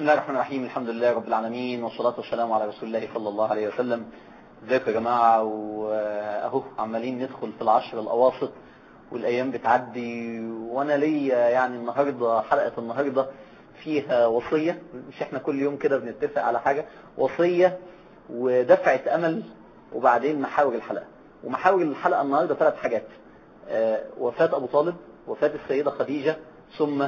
الله الرحمن الرحيم الحمد لله رب العالمين والصلاة والسلام على رسول الله صلى الله عليه وسلم ازيكم يا جماعة واهو عمالين ندخل في العشر الاواسط والايام بتعدي وانا ليا يعني النهاردة حلقة النهاردة فيها وصية مش احنا كل يوم كده بنتفق على حاجة وصية ودفعة امل وبعدين محاور الحلقة ومحاور الحلقة النهاردة ثلاث حاجات آه، وفاة ابو طالب وفاة السيدة خديجة ثم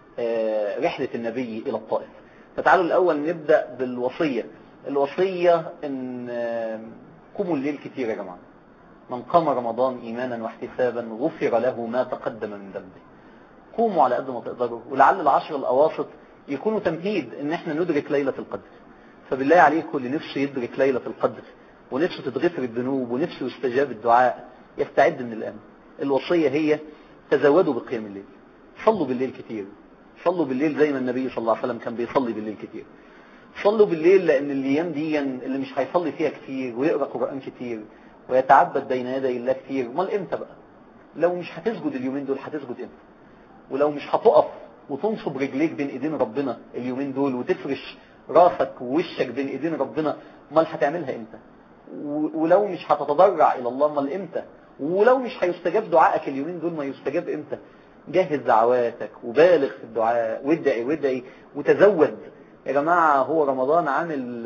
آه، رحلة النبي الى الطائف فتعالوا الاول نبدأ بالوصية الوصية ان آه، قوموا الليل كتير يا جماعة من قام رمضان ايمانا واحتسابا غفر له ما تقدم من ذنبه قوموا على قد ما تقدروا ولعل العشر الاواسط يكونوا تمهيد ان احنا ندرك ليلة القدر فبالله عليكم اللي نفسه يدرك ليلة القدر ونفسه تتغفر الذنوب ونفسه يستجاب الدعاء يستعد من الآن الوصية هي تزودوا بقيام الليل صلوا بالليل كتير صلوا بالليل زي ما النبي صلى الله عليه وسلم كان بيصلي بالليل كتير صلوا بالليل لأن الأيام دي اللي مش هيصلي فيها كتير ويقرأ قرآن كتير ويتعبد بين يدي الله كتير امال امتى بقى لو مش هتسجد اليومين دول هتسجد امتى ولو مش هتقف وتنصب رجليك بين ايدين ربنا اليومين دول وتفرش راسك ووشك بين ايدين ربنا امال هتعملها امتى و- ولو مش هتتضرع الى الله امال امتى ولو مش هيستجاب دعائك اليومين دول ما يستجاب امتى جهز دعواتك وبالغ في الدعاء وادعي وادعي وتزود يا جماعة هو رمضان عامل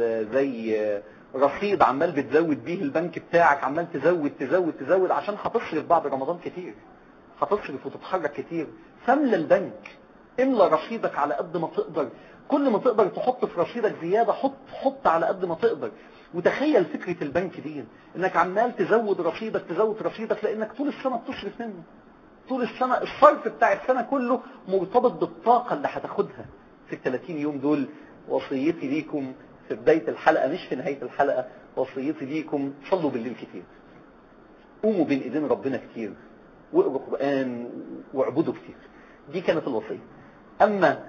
زي رصيد عمال بتزود بيه البنك بتاعك عمال تزود تزود تزود عشان هتصرف بعد رمضان كتير هتصرف وتتحرك كتير فاملى البنك املى رصيدك على قد ما تقدر كل ما تقدر تحط في رصيدك زيادة حط حط على قد ما تقدر وتخيل فكرة البنك دي انك عمال تزود رصيدك تزود رصيدك لانك طول السنة بتصرف منه طول السنة الصرف بتاع السنة كله مرتبط بالطاقة اللي هتاخدها في ال 30 يوم دول وصيتي ليكم في بداية الحلقة مش في نهاية الحلقة وصيتي ليكم صلوا بالليل كتير قوموا بين ايدين ربنا كتير واقروا قرآن واعبدوا كتير دي كانت الوصية اما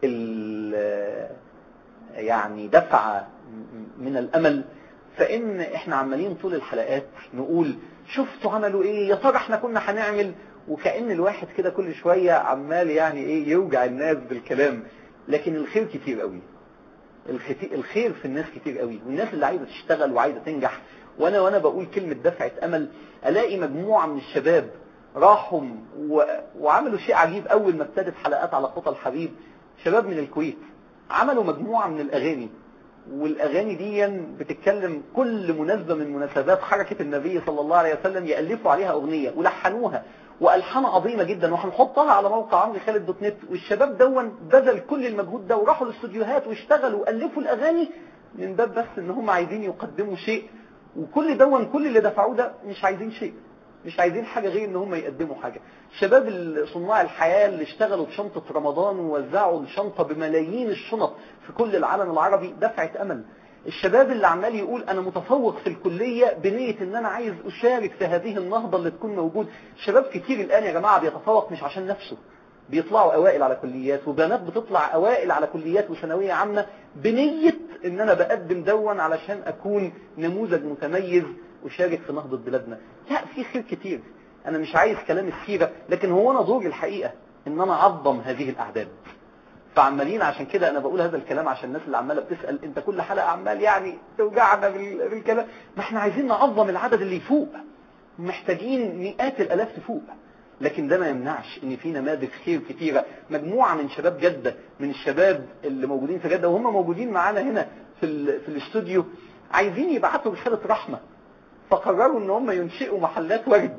ال- يعني دفعة من الامل فان احنا عمالين طول الحلقات نقول شفتوا عملوا ايه يا ترى احنا كنا هنعمل وكأن الواحد كده كل شوية عمال يعني ايه يوجع الناس بالكلام لكن الخير كتير قوي الخت- الخير في الناس كتير قوي والناس اللي عايزة تشتغل وعايزة تنجح وانا وانا بقول كلمة دفعة امل الاقي مجموعة من الشباب راحوا و... وعملوا شيء عجيب اول ما ابتدت حلقات على خطى الحبيب شباب من الكويت عملوا مجموعة من الاغاني والاغاني دي بتتكلم كل مناسبة من مناسبات حركة النبي صلى الله عليه وسلم يألفوا عليها اغنية ولحنوها والحان عظيمة جدا وهنحطها على موقع عمرو خالد دوت نت والشباب دون بذل كل المجهود ده وراحوا الاستوديوهات واشتغلوا والفوا الاغاني من باب بس ان هم عايزين يقدموا شيء وكل دون كل اللي دفعوه ده مش عايزين شيء مش عايزين حاجة غير ان هم يقدموا حاجة شباب ال- صناع الحياة اللي اشتغلوا بشنطة رمضان ووزعوا الشنطة بملايين الشنط في كل العالم العربي دفعة امل الشباب اللي عمال يقول انا متفوق في الكلية بنية ان انا عايز اشارك في هذه النهضة اللي تكون موجود شباب كتير الان يا جماعة بيتفوق مش عشان نفسه بيطلعوا اوائل على كليات وبنات بتطلع اوائل على كليات وثانويه عامه بنيه ان انا بقدم دون علشان اكون نموذج متميز اشارك في نهضه بلادنا لا في خير كتير انا مش عايز كلام السيره لكن هو انا دوري الحقيقه ان انا اعظم هذه الاعداد فعمالين عشان كده انا بقول هذا الكلام عشان الناس اللي عماله بتسال انت كل حلقه عمال يعني توجعنا بال- بالكلام ما احنا عايزين نعظم العدد اللي يفوق محتاجين مئات الالاف تفوق لكن ده ما يمنعش ان في نماذج خير كتيرة مجموعة من شباب جدة من الشباب اللي موجودين في جدة وهم موجودين معانا هنا في, ال- في الاستوديو عايزين يبعتوا رسالة رحمة فقرروا ان هم ينشئوا محلات ورد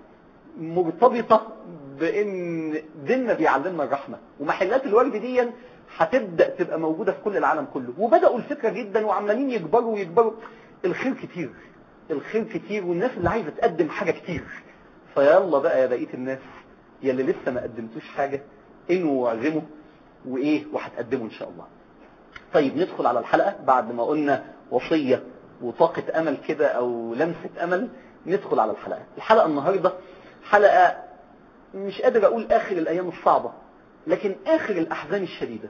مرتبطة بان ديننا بيعلمنا الرحمة ومحلات الورد دي هتبدأ تبقى موجودة في كل العالم كله وبدأوا الفكرة جدا وعمالين يكبروا ويكبروا الخير كتير الخير كتير والناس اللي عايزة تقدم حاجة كتير فيلا بقى يا بقية الناس يا اللي لسه ما قدمتوش حاجة انوا واعزموا وايه وهتقدموا ان شاء الله طيب ندخل على الحلقة بعد ما قلنا وصية وطاقة امل كده او لمسة امل ندخل على الحلقة الحلقة النهاردة حلقة مش قادر اقول اخر الايام الصعبة لكن اخر الاحزان الشديدة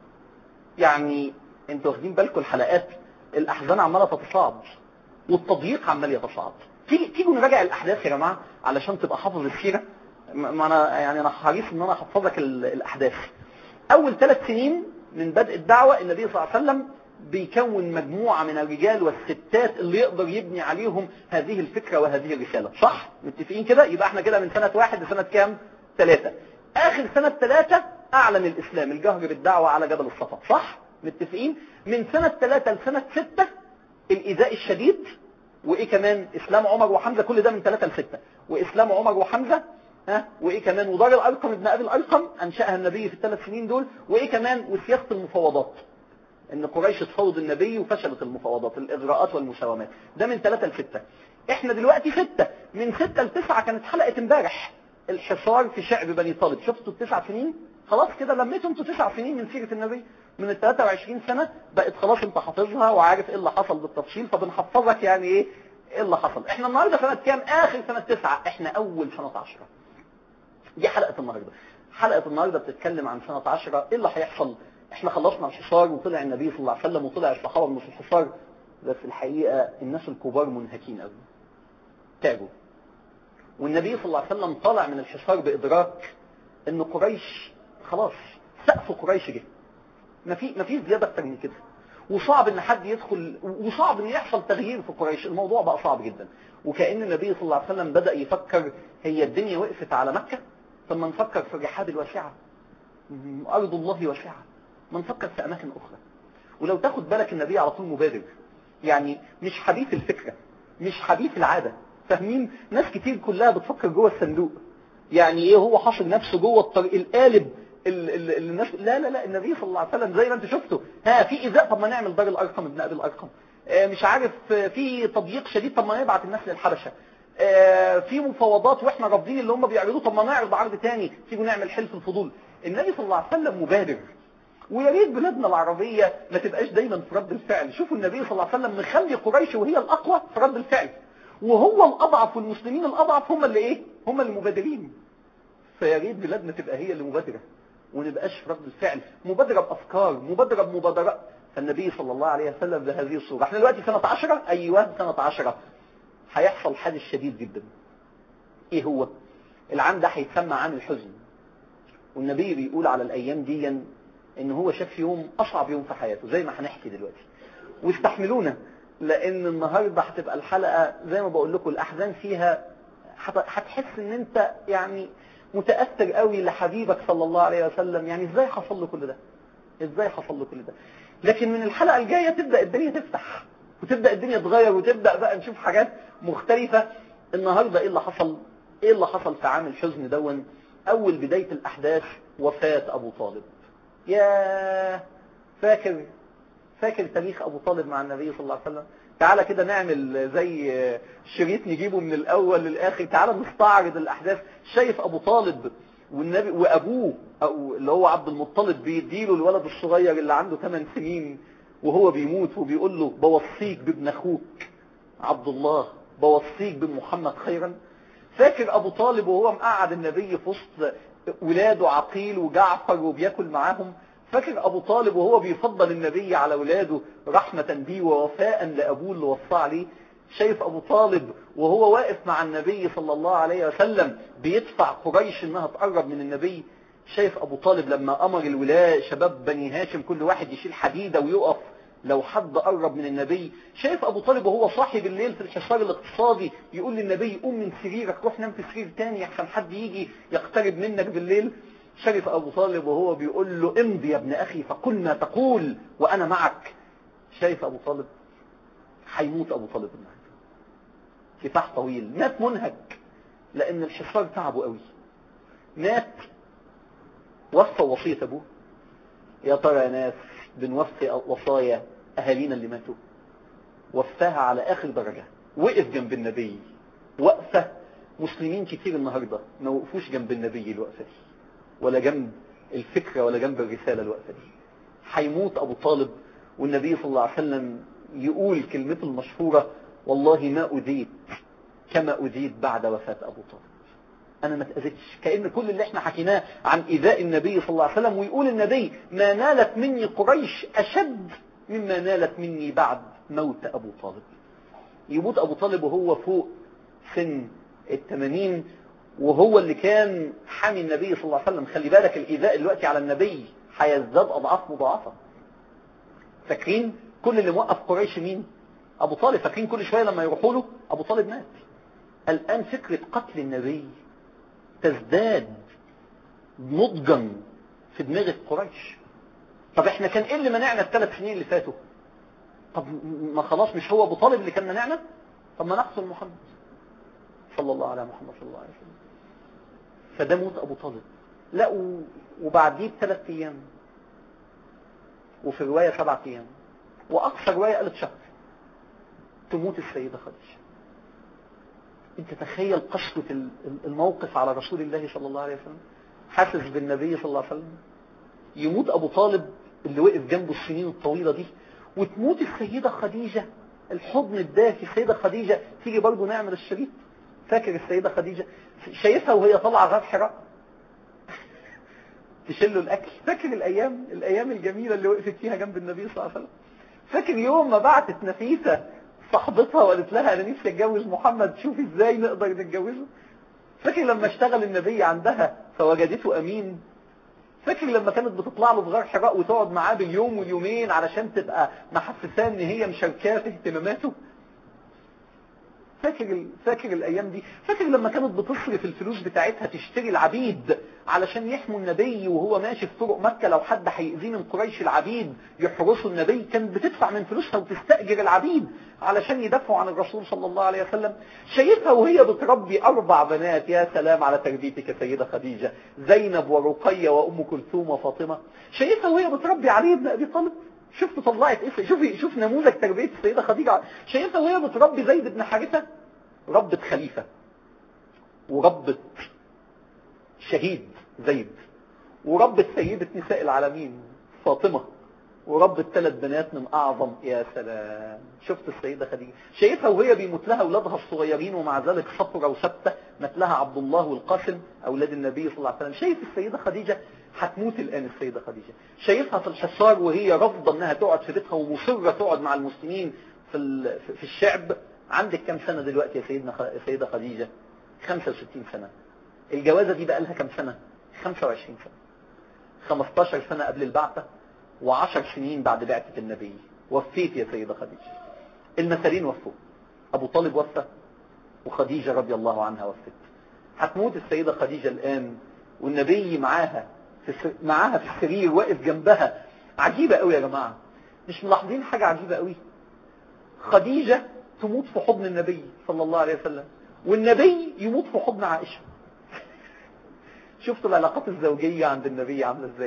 يعني انتوا واخدين بالكم الحلقات الاحزان عمالة تتصاعد والتضييق عمال يتصاعد تيجي تيجوا نراجع الاحداث يا جماعة علشان تبقى حافظ السيرة ما ما انا يعني انا حريص ان انا احفظك ال- الاحداث اول ثلاث سنين من بدء الدعوة النبي صلى الله عليه وسلم بيكون مجموعة من الرجال والستات اللي يقدر يبني عليهم هذه الفكرة وهذه الرسالة صح؟ متفقين كده؟ يبقى احنا كده من سنة واحد لسنة كام؟ ثلاثة آخر سنة ثلاثة أعلن الإسلام الجهر بالدعوة على جبل الصفا صح؟ متفقين؟ من سنة ثلاثة لسنة ستة الإيذاء الشديد وإيه كمان إسلام عمر وحمزة كل ده من ثلاثة لستة وإسلام عمر وحمزة ها وإيه كمان ودار الأرقم ابن أبي الأرقم أنشأها النبي في الثلاث سنين دول وإيه كمان وسياسة المفاوضات ان قريش تفاوض النبي وفشلت المفاوضات الاغراءات والمساومات ده من ثلاثة لستة احنا دلوقتي ستة من ستة لتسعة كانت حلقة امبارح الحصار في شعب بني طالب شفتوا التسع سنين خلاص كده لميتوا انتوا تسع سنين من سيرة النبي من ال 23 سنة بقت خلاص انت حافظها وعارف ايه اللي حصل بالتفصيل فبنحفظك يعني ايه ايه اللي حصل احنا النهاردة سنة كام اخر سنة تسعة احنا اول سنة عشرة دي حلقة النهاردة حلقة النهاردة بتتكلم عن سنة عشرة ايه اللي هيحصل احنا خلصنا الحصار وطلع النبي صلى الله عليه وسلم وطلع الصحابة من الحصار بس الحقيقة الناس الكبار منهكين قوي تعبوا والنبي صلى الله عليه وسلم طالع من الحصار بإدراك ان قريش خلاص سقف قريش جه ما في ما فيش زيادة اكتر من كده وصعب ان حد يدخل وصعب ان يحصل تغيير في قريش الموضوع بقى صعب جدا وكأن النبي صلى الله عليه وسلم بدأ يفكر هي الدنيا وقفت على مكة ثم نفكر في الرحاب الواسعة أرض الله واسعة ما نفكر في أماكن أخرى ولو تاخد بالك النبي على طول مبادر يعني مش حديث الفكرة مش حديث العادة فاهمين ناس كتير كلها بتفكر جوه الصندوق يعني ايه هو حاصر نفسه جوه الطريق القالب ال ال ال الناس لا لا لا النبي صلى الله عليه وسلم زي ما انت شفته ها في ايذاء طب ما نعمل دار الارقم ابن ابي الارقم آه مش عارف آه في تضييق شديد طب ما نبعت الناس للحبشه آه في مفاوضات واحنا رافضين اللي هم بيعرضوه طب ما نعرض عرض تاني تيجوا نعمل حلف الفضول النبي صلى الله عليه وسلم مبادر ويا ريت بلادنا العربية ما تبقاش دايما في رد الفعل شوفوا النبي صلى الله عليه وسلم مخلي قريش وهي الأقوى في رد الفعل وهو الأضعف والمسلمين الأضعف هم اللي إيه هم اللي مبادرين فيا ريت بلادنا تبقى هي اللي مبادرة ونبقاش في رد الفعل مبادرة بأفكار مبادرة بمبادرة فالنبي صلى الله عليه وسلم بهذه الصورة احنا دلوقتي سنة عشرة أيوة سنة عشرة هيحصل حادث شديد جدا ايه هو العام ده هيتسمى عام الحزن والنبي بيقول على الأيام دي ان هو شاف يوم اصعب يوم في حياته زي ما هنحكي دلوقتي واستحملونا لان النهاردة هتبقى الحلقة زي ما بقول لكم الاحزان فيها هتحس ان انت يعني متأثر قوي لحبيبك صلى الله عليه وسلم يعني ازاي حصل له كل ده ازاي حصل له كل ده لكن من الحلقة الجاية تبدأ الدنيا تفتح وتبدأ الدنيا تغير وتبدأ بقى نشوف حاجات مختلفة النهاردة ايه اللي حصل ايه اللي حصل في عام الحزن دون اول بداية الاحداث وفاة ابو طالب يا فاكر فاكر تاريخ ابو طالب مع النبي صلى الله عليه وسلم تعالى كده نعمل زي شريط نجيبه من الاول للاخر تعالى نستعرض الاحداث شايف ابو طالب والنبي وابوه أو اللي هو عبد المطلب بيديله الولد الصغير اللي عنده 8 سنين وهو بيموت وبيقول له بوصيك بابن اخوك عبد الله بوصيك بمحمد خيرا فاكر ابو طالب وهو مقعد النبي في وسط ولاده عقيل وجعفر وبياكل معاهم فاكر ابو طالب وهو بيفضل النبي على ولاده رحمة بيه ووفاء لابوه اللي وصى عليه شايف ابو طالب وهو واقف مع النبي صلى الله عليه وسلم بيدفع قريش انها تقرب من النبي شايف ابو طالب لما امر الولاة شباب بني هاشم كل واحد يشيل حديدة ويقف لو حد قرب من النبي شايف ابو طالب وهو صاحي بالليل في الحصار الاقتصادي يقول للنبي قوم من سريرك روح نام في سرير تاني عشان حد يجي يقترب منك بالليل شرف ابو طالب وهو بيقول له امضي يا ابن اخي فقل ما تقول وانا معك شايف ابو طالب هيموت ابو طالب النهارده كفاح طويل مات منهك لان الحصار تعبه قوي مات وفى وصية ابوه يا ترى يا ناس بنوفي وصايا اهالينا اللي ماتوا وفاها على اخر درجة وقف جنب النبي وقفة مسلمين كتير النهاردة ما وقفوش جنب النبي الوقفة دي ولا جنب الفكرة ولا جنب الرسالة الوقفة دي هيموت ابو طالب والنبي صلى الله عليه وسلم يقول كلمته المشهورة والله ما أذيت كما أذيت بعد وفاة أبو طالب أنا ما تأذيتش كأن كل اللي احنا حكيناه عن إيذاء النبي صلى الله عليه وسلم ويقول النبي ما نالت مني قريش أشد مما نالت مني بعد موت أبو طالب يموت أبو طالب وهو فوق سن الثمانين وهو اللي كان حامي النبي صلى الله عليه وسلم خلي بالك الإيذاء دلوقتي على النبي هيزداد أضعاف مضاعفة فاكرين كل اللي موقف قريش مين أبو طالب فاكرين كل شوية لما يروحوا له أبو طالب مات الآن فكرة قتل النبي تزداد نضجا في دماغ قريش طب احنا كان ايه اللي منعنا الثلاث سنين اللي فاتوا طب ما خلاص مش هو ابو طالب اللي كان منعنا طب ما نحصل محمد صلى الله على محمد صلى الله عليه وسلم فده موت ابو طالب لا و... وبعديه بثلاث ايام وفي رواية سبعة ايام واقصى رواية قالت شهر تموت السيدة خديجة انت تخيل قسوة الموقف على رسول الله صلى الله عليه وسلم حاسس بالنبي صلى الله عليه وسلم يموت ابو طالب اللي وقف جنبه السنين الطويلة دي وتموت السيدة خديجة الحضن الدافي السيدة خديجة تيجي برضه نعمل الشريط فاكر السيدة خديجة شايفها وهي طالعة غار حراء تشيله الأكل فاكر الأيام الأيام الجميلة اللي وقفت فيها جنب النبي صلى الله عليه وسلم فاكر يوم ما بعتت نفيسة صاحبتها وقالت لها أنا نفسي أتجوز محمد شوفي إزاي نقدر نتجوزه فاكر لما اشتغل النبي عندها فوجدته أمين فاكر لما كانت بتطلع له في غار حراء وتقعد معاه باليوم واليومين علشان تبقى محسساه ان هي مشاركاه في اهتماماته فاكر ال... فاكر الايام دي فاكر لما كانت بتصرف الفلوس بتاعتها تشتري العبيد علشان يحموا النبي وهو ماشي في طرق مكة لو حد هيأذيه من قريش العبيد يحرسوا النبي كانت بتدفع من فلوسها وتستأجر العبيد علشان يدافعوا عن الرسول صلى الله عليه وسلم شايفها وهي بتربي اربع بنات يا سلام على تربيتك يا سيدة خديجة زينب ورقية وام كلثوم وفاطمة شايفها وهي بتربي علي بن ابي طالب شفت طلعت ايه شوفي شوف نموذج تربية السيدة خديجة شايفها وهي بتربي زيد بن حارثة ربة خليفة وربة شهيد زيد وربة سيدة نساء العالمين فاطمة وربة ثلاث بنات من أعظم يا سلام شفت السيدة خديجة شايفها وهي بيموت لها أولادها الصغيرين ومع ذلك صفرة وثابتة مات لها عبد الله والقاسم أولاد النبي صلى الله عليه وسلم شايف السيدة خديجة هتموت الآن السيدة خديجة شايفها في الحصار وهي رافضة أنها تقعد في بيتها ومصرة تقعد مع المسلمين في في الشعب عندك كم سنة دلوقتي يا سيدنا خ... سيدة خديجة 65 سنة الجوازة دي بقى لها كم سنة 25 سنة 15 سنة قبل البعثة و10 سنين بعد بعثة النبي وفيت يا سيدة خديجة المثلين وفوا أبو طالب وفى وخديجة رضي الله عنها وفت هتموت السيدة خديجة الآن والنبي معاها في السر... معاها في السرير واقف جنبها عجيبة قوي يا جماعة مش ملاحظين حاجة عجيبة قوي خديجة تموت في حضن النبي صلى الله عليه وسلم والنبي يموت في حضن عائشة شفتوا العلاقات الزوجية عند النبي عاملة ازاي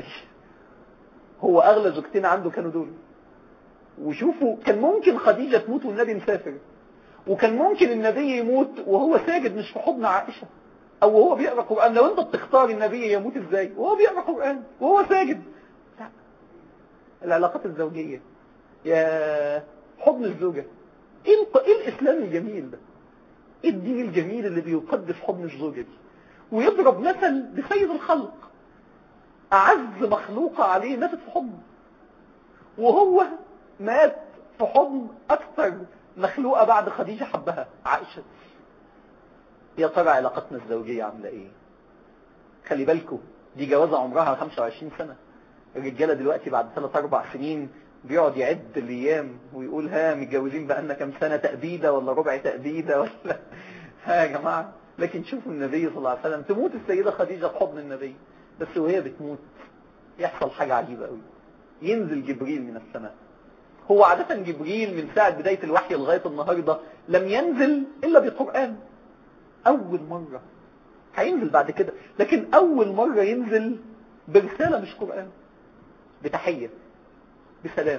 هو اغلى زوجتين عنده كانوا دول وشوفوا كان ممكن خديجة تموت والنبي مسافر وكان ممكن النبي يموت وهو ساجد مش في حضن عائشة او وهو بيقرأ قرآن لو انت بتختار النبي يموت ازاي وهو بيقرأ قرآن وهو ساجد لا العلاقات الزوجية يا حضن الزوجة ايه, الق... إيه الاسلام الجميل ده ايه الدين الجميل اللي بيقدس حضن الزوجة دي ويضرب مثل بسيد الخلق اعز مخلوقة عليه ماتت في حضن وهو مات في حضن اكثر مخلوقة بعد خديجة حبها عائشة يا ترى علاقتنا الزوجية عاملة ايه خلي بالكم دي جوازة عمرها 25 سنة الرجالة دلوقتي بعد 3 4 سنين بيقعد يعد الايام ويقول ها متجوزين بقالنا كام سنة تأبيدة ولا ربع تأبيدة ولا ها يا جماعة لكن شوفوا النبي صلى الله عليه وسلم تموت السيدة خديجة في حضن النبي بس وهي بتموت يحصل حاجة عجيبة قوي ينزل جبريل من السماء هو عادة جبريل من ساعة بداية الوحي لغاية النهاردة لم ينزل إلا بقرآن أول مرة هينزل بعد كده لكن أول مرة ينزل برسالة مش قرآن بتحية بسلام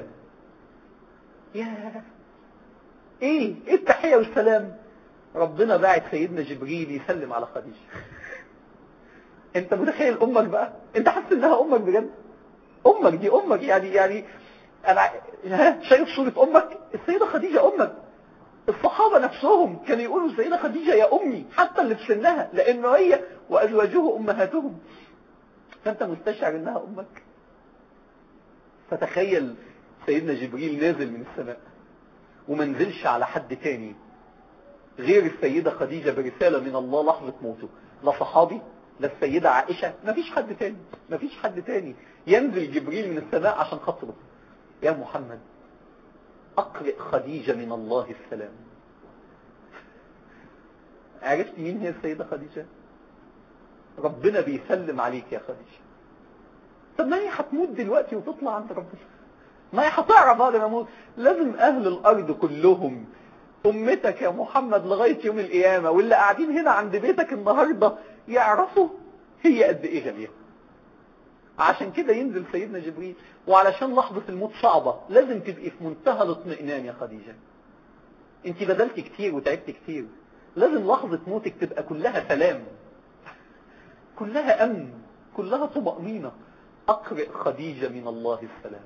يا ايه ايه التحية والسلام ربنا باعت سيدنا جبريل يسلم على خديجة انت متخيل امك بقى انت حاسس انها امك بجد امك دي امك يعني يعني انا شايف صورة امك السيدة خديجة امك الصحابة نفسهم كانوا يقولوا السيدة خديجة يا امي حتى اللي في سنها لانه هي وازواجه امهاتهم فانت مستشعر انها امك فتخيل سيدنا جبريل نازل من السماء ومنزلش على حد تاني غير السيدة خديجة برسالة من الله لحظة موته لا صحابي لا السيدة عائشة مفيش حد تاني مفيش حد تاني ينزل جبريل من السماء عشان خاطره يا محمد أقرئ خديجة من الله السلام عرفت مين هي السيدة خديجة ربنا بيسلم عليك يا خديجة طب ما هي هتموت دلوقتي وتطلع عند ربنا ما هي هتعرف بعد ما اموت لازم اهل الارض كلهم امتك يا محمد لغاية يوم القيامة واللي قاعدين هنا عند بيتك النهاردة يعرفوا هي قد ايه غالية عشان كده ينزل سيدنا جبريل وعلشان لحظة الموت صعبة لازم تبقي في منتهى الاطمئنان يا خديجة انت بدلت كتير وتعبت كتير لازم لحظة موتك تبقى كلها سلام كلها امن كلها طمأنينة اقرئ خديجة من الله السلام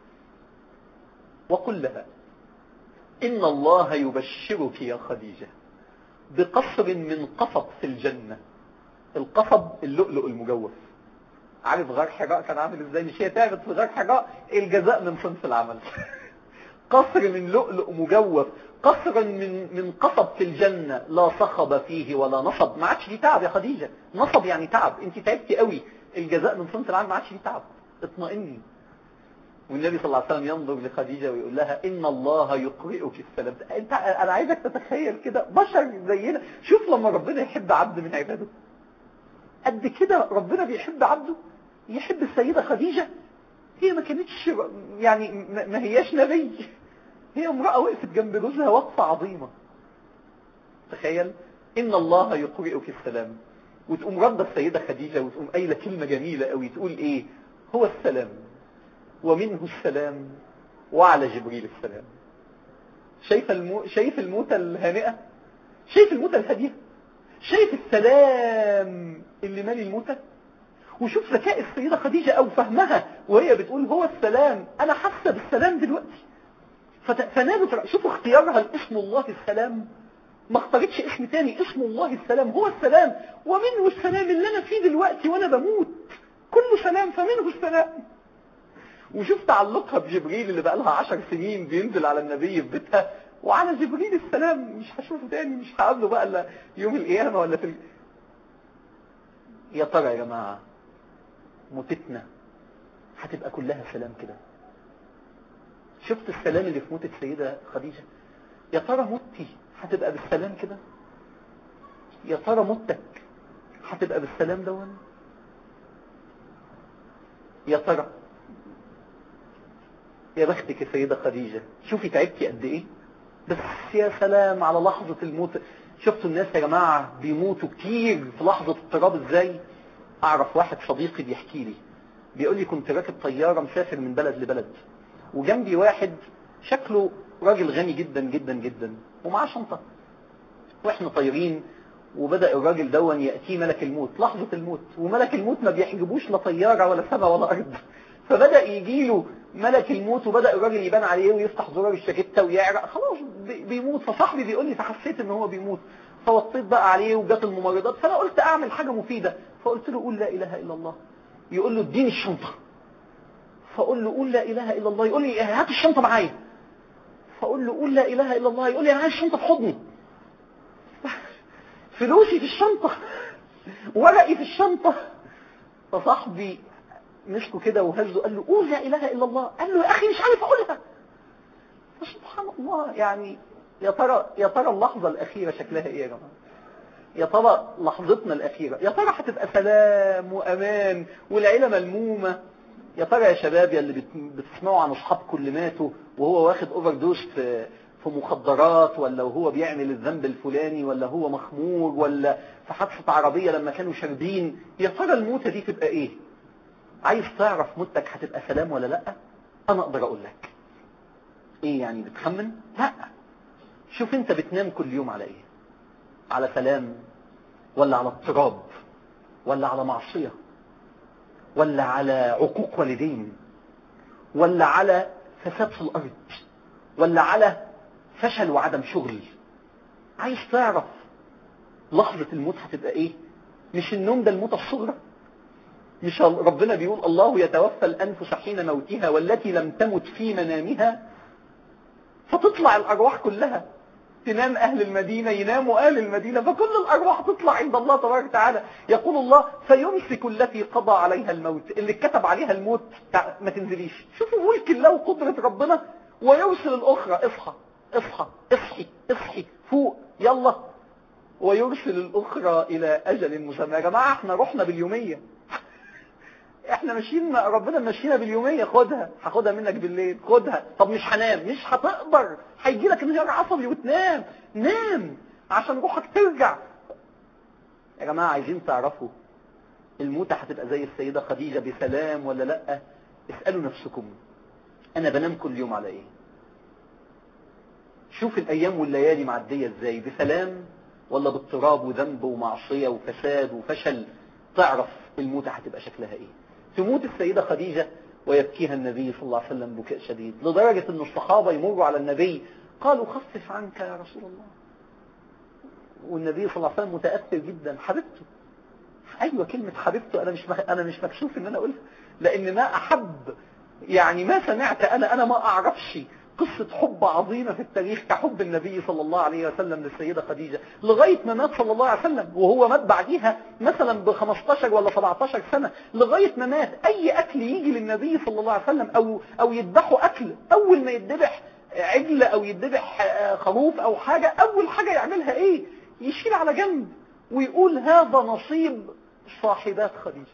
وقل لها إن الله يبشرك يا خديجة بقصر من قصب في الجنة القصب اللؤلؤ المجوف عارف غار حراء كان عامل ازاي مش هي تعبت في غار حراء الجزاء من صنف العمل قصر من لؤلؤ مجوف قصر من من قصب في الجنة لا صخب فيه ولا نصب ما عادش دي تعب يا خديجة نصب يعني تعب انت تعبتي قوي الجزاء من صنف العمل ما عادش دي تعب اطمئني والنبي صلى الله عليه وسلم ينظر لخديجة ويقول لها إن الله يقرئك السلام انت أنا عايزك تتخيل كده بشر زينا شوف لما ربنا يحب عبد من عباده قد كده ربنا بيحب عبده يحب السيدة خديجة هي ما كانتش يعني ما هياش نبي هي امرأة وقفت جنب جوزها وقفة عظيمة تخيل إن الله يقرئك السلام وتقوم رد السيدة خديجة وتقوم قايلة كلمة جميلة قوي تقول إيه هو السلام ومنه السلام وعلى جبريل السلام شايف المو... شايف الموتة الهانئة شايف الموتة الهادية شايف السلام اللي مالي الموتة وشوف ذكاء السيدة خديجة او فهمها وهي بتقول هو السلام انا حاسة بالسلام دلوقتي فت... فنادت شوفوا اختيارها لاسم الله السلام ما اختارتش اسم تاني اسم الله السلام هو السلام ومنه السلام اللي انا فيه دلوقتي وانا بموت كله سلام فمنه السلام وشوف تعلقها بجبريل اللي بقى لها عشر سنين بينزل على النبي في بيتها وعلى جبريل السلام مش هشوفه تاني مش هقابله بقى الا يوم القيامة ولا في ال... يا ترى يا جماعة موتتنا هتبقى كلها سلام كده شفت السلام اللي في موت السيدة خديجة يا ترى موتي هتبقى بالسلام كده يا ترى موتك هتبقى بالسلام دون يا ترى يا بختك يا سيدة خديجة شوفي تعبتي قد ايه بس يا سلام على لحظة الموت شفتوا الناس يا جماعة بيموتوا كتير في لحظة اضطراب ازاي اعرف واحد صديقي بيحكي لي بيقول لي كنت راكب طيارة مسافر من بلد لبلد وجنبي واحد شكله راجل غني جدا جدا جدا ومعاه شنطة واحنا طايرين وبدأ الراجل دون يأتيه ملك الموت لحظة الموت وملك الموت ما بيحجبوش لا طيارة ولا سماء ولا أرض فبدأ يجي له ملك الموت وبدأ الراجل يبان عليه ويفتح زرار الشاكيتة ويعرق خلاص بيموت فصاحبي بيقول لي فحسيت ان هو بيموت فوطيت بقى عليه وجات الممرضات فانا قلت اعمل حاجة مفيدة فقلت له قول لا اله الا الله يقول له اديني الشنطة فاقول له قول لا اله الا الله يقول لي هات الشنطة معايا فاقول له قول لا اله الا الله يقول لي انا عايز الشنطة في حضني فلوسي في الشنطة ورقي في الشنطة فصاحبي مسكه كده وهزه قال له قول لا اله الا الله قال له يا اخي مش عارف اقولها فسبحان الله يعني يا ترى يا ترى اللحظة الأخيرة شكلها إيه يا جماعة يا ترى لحظتنا الأخيرة يا ترى هتبقى سلام وأمان والعيلة ملمومة يا ترى يا شباب يا اللي بتسمعوا عن أصحابكم اللي ماتوا وهو واخد أوفر دوز في في مخدرات ولا وهو بيعمل الذنب الفلاني ولا هو مخمور ولا في حادثة عربية لما كانوا شاربين يا ترى الموتة دي تبقى ايه عايز تعرف موتك هتبقى سلام ولا لا انا اقدر اقول لك ايه يعني بتخمن لا شوف انت بتنام كل يوم على ايه على سلام ولا على اضطراب ولا على معصية ولا على عقوق والدين ولا على فساد في الارض ولا على فشل وعدم شغل عايز تعرف لحظة الموت هتبقى ايه مش النوم ده الموت الصغرى مش ربنا بيقول الله يتوفى الأنفس حين موتها والتي لم تمت في منامها فتطلع الأرواح كلها تنام أهل المدينة يناموا أهل المدينة فكل الأرواح تطلع عند الله تبارك وتعالى يقول الله فيمسك التي قضى عليها الموت اللي كتب عليها الموت ما تنزليش شوفوا ملك الله وقدرة ربنا ويرسل الأخرى اصحى اصحى اصحي اصحي فوق يلا ويرسل الأخرى إلى أجل مسمى يا جماعة احنا رحنا باليومية احنا ماشيين ربنا ماشينا باليومية خدها هاخدها منك بالليل خدها طب مش هنام مش هتقدر هيجي لك انهيار عصبي وتنام نام عشان روحك ترجع يا جماعة عايزين تعرفوا الموتة هتبقى زي السيدة خديجة بسلام ولا لا اسألوا نفسكم انا بنام كل يوم على ايه شوف الايام والليالي معدية ازاي بسلام ولا باضطراب وذنب ومعصية وفساد وفشل تعرف الموتة هتبقى شكلها ايه تموت السيدة خديجة ويبكيها النبي صلى الله عليه وسلم بكاء شديد لدرجة ان الصحابة يمروا على النبي قالوا خفف عنك يا رسول الله والنبي صلى الله عليه وسلم متأثر جدا حبيبته ايوه كلمة حبيبته انا مش مخ... انا مش مكسوف ان انا اقولها لان ما احب يعني ما سمعت انا انا ما اعرفش قصة حب عظيمة في التاريخ كحب النبي صلى الله عليه وسلم للسيدة خديجة لغاية ما مات صلى الله عليه وسلم وهو مات بعديها مثلا ب 15 ولا 17 سنة لغاية ما مات اي اكل يجي للنبي صلى الله عليه وسلم او او يذبحوا اكل اول ما يذبح عجل او يذبح خروف او حاجة اول حاجة يعملها ايه يشيل على جنب ويقول هذا نصيب صاحبات خديجة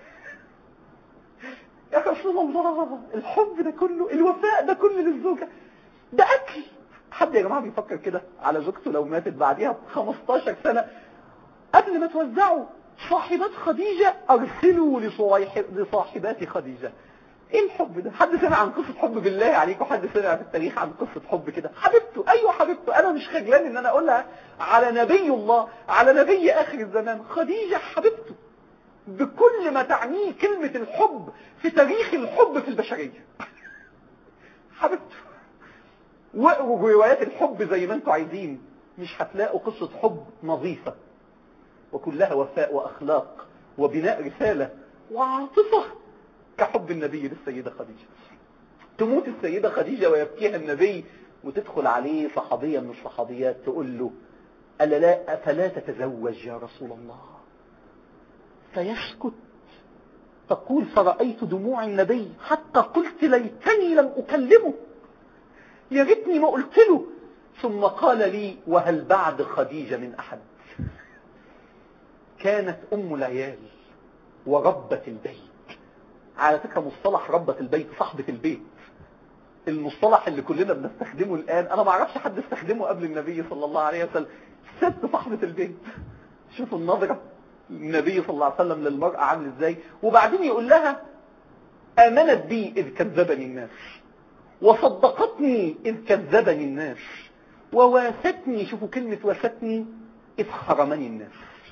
يا رسول الله الحب ده كله الوفاء ده كله للزوجة ده أكل حد يا جماعة بيفكر كده على زوجته لو ماتت بعديها ب 15 سنة قبل ما توزعوا صاحبات خديجة أرسلوا لصاحبات خديجة ايه الحب ده حد سمع عن قصة حب بالله عليكم حد سمع في التاريخ عن قصة حب كده حبيبته ايوه حبيبته انا مش خجلان ان انا اقولها على نبي الله على نبي اخر الزمان خديجة حبيبته بكل ما تعنيه كلمة الحب في تاريخ الحب في البشرية حبيبته واقروا روايات الحب زي ما انتوا عايزين مش هتلاقوا قصة حب نظيفة وكلها وفاء واخلاق وبناء رسالة وعاطفة كحب النبي للسيدة خديجة تموت السيدة خديجة ويبكيها النبي وتدخل عليه صحابية من الصحابيات تقول له ألا لا أفلا تتزوج يا رسول الله فيسكت تقول فرأيت دموع النبي حتى قلت ليتني لم أكلمه يا ريتني ما قلت له ثم قال لي وهل بعد خديجة من أحد كانت أم العيال وربة البيت على فكرة مصطلح ربة البيت صاحبة البيت المصطلح اللي كلنا بنستخدمه الآن أنا ما اعرفش حد استخدمه قبل النبي صلى الله عليه وسلم ست صاحبة البيت شوفوا النظرة النبي صلى الله عليه وسلم للمرأة عامل ازاي وبعدين يقول لها آمنت بي إذ كذبني الناس وصدقتني إذ كذبني الناس وواستني شوفوا كلمة واستني إذ حرمني الناس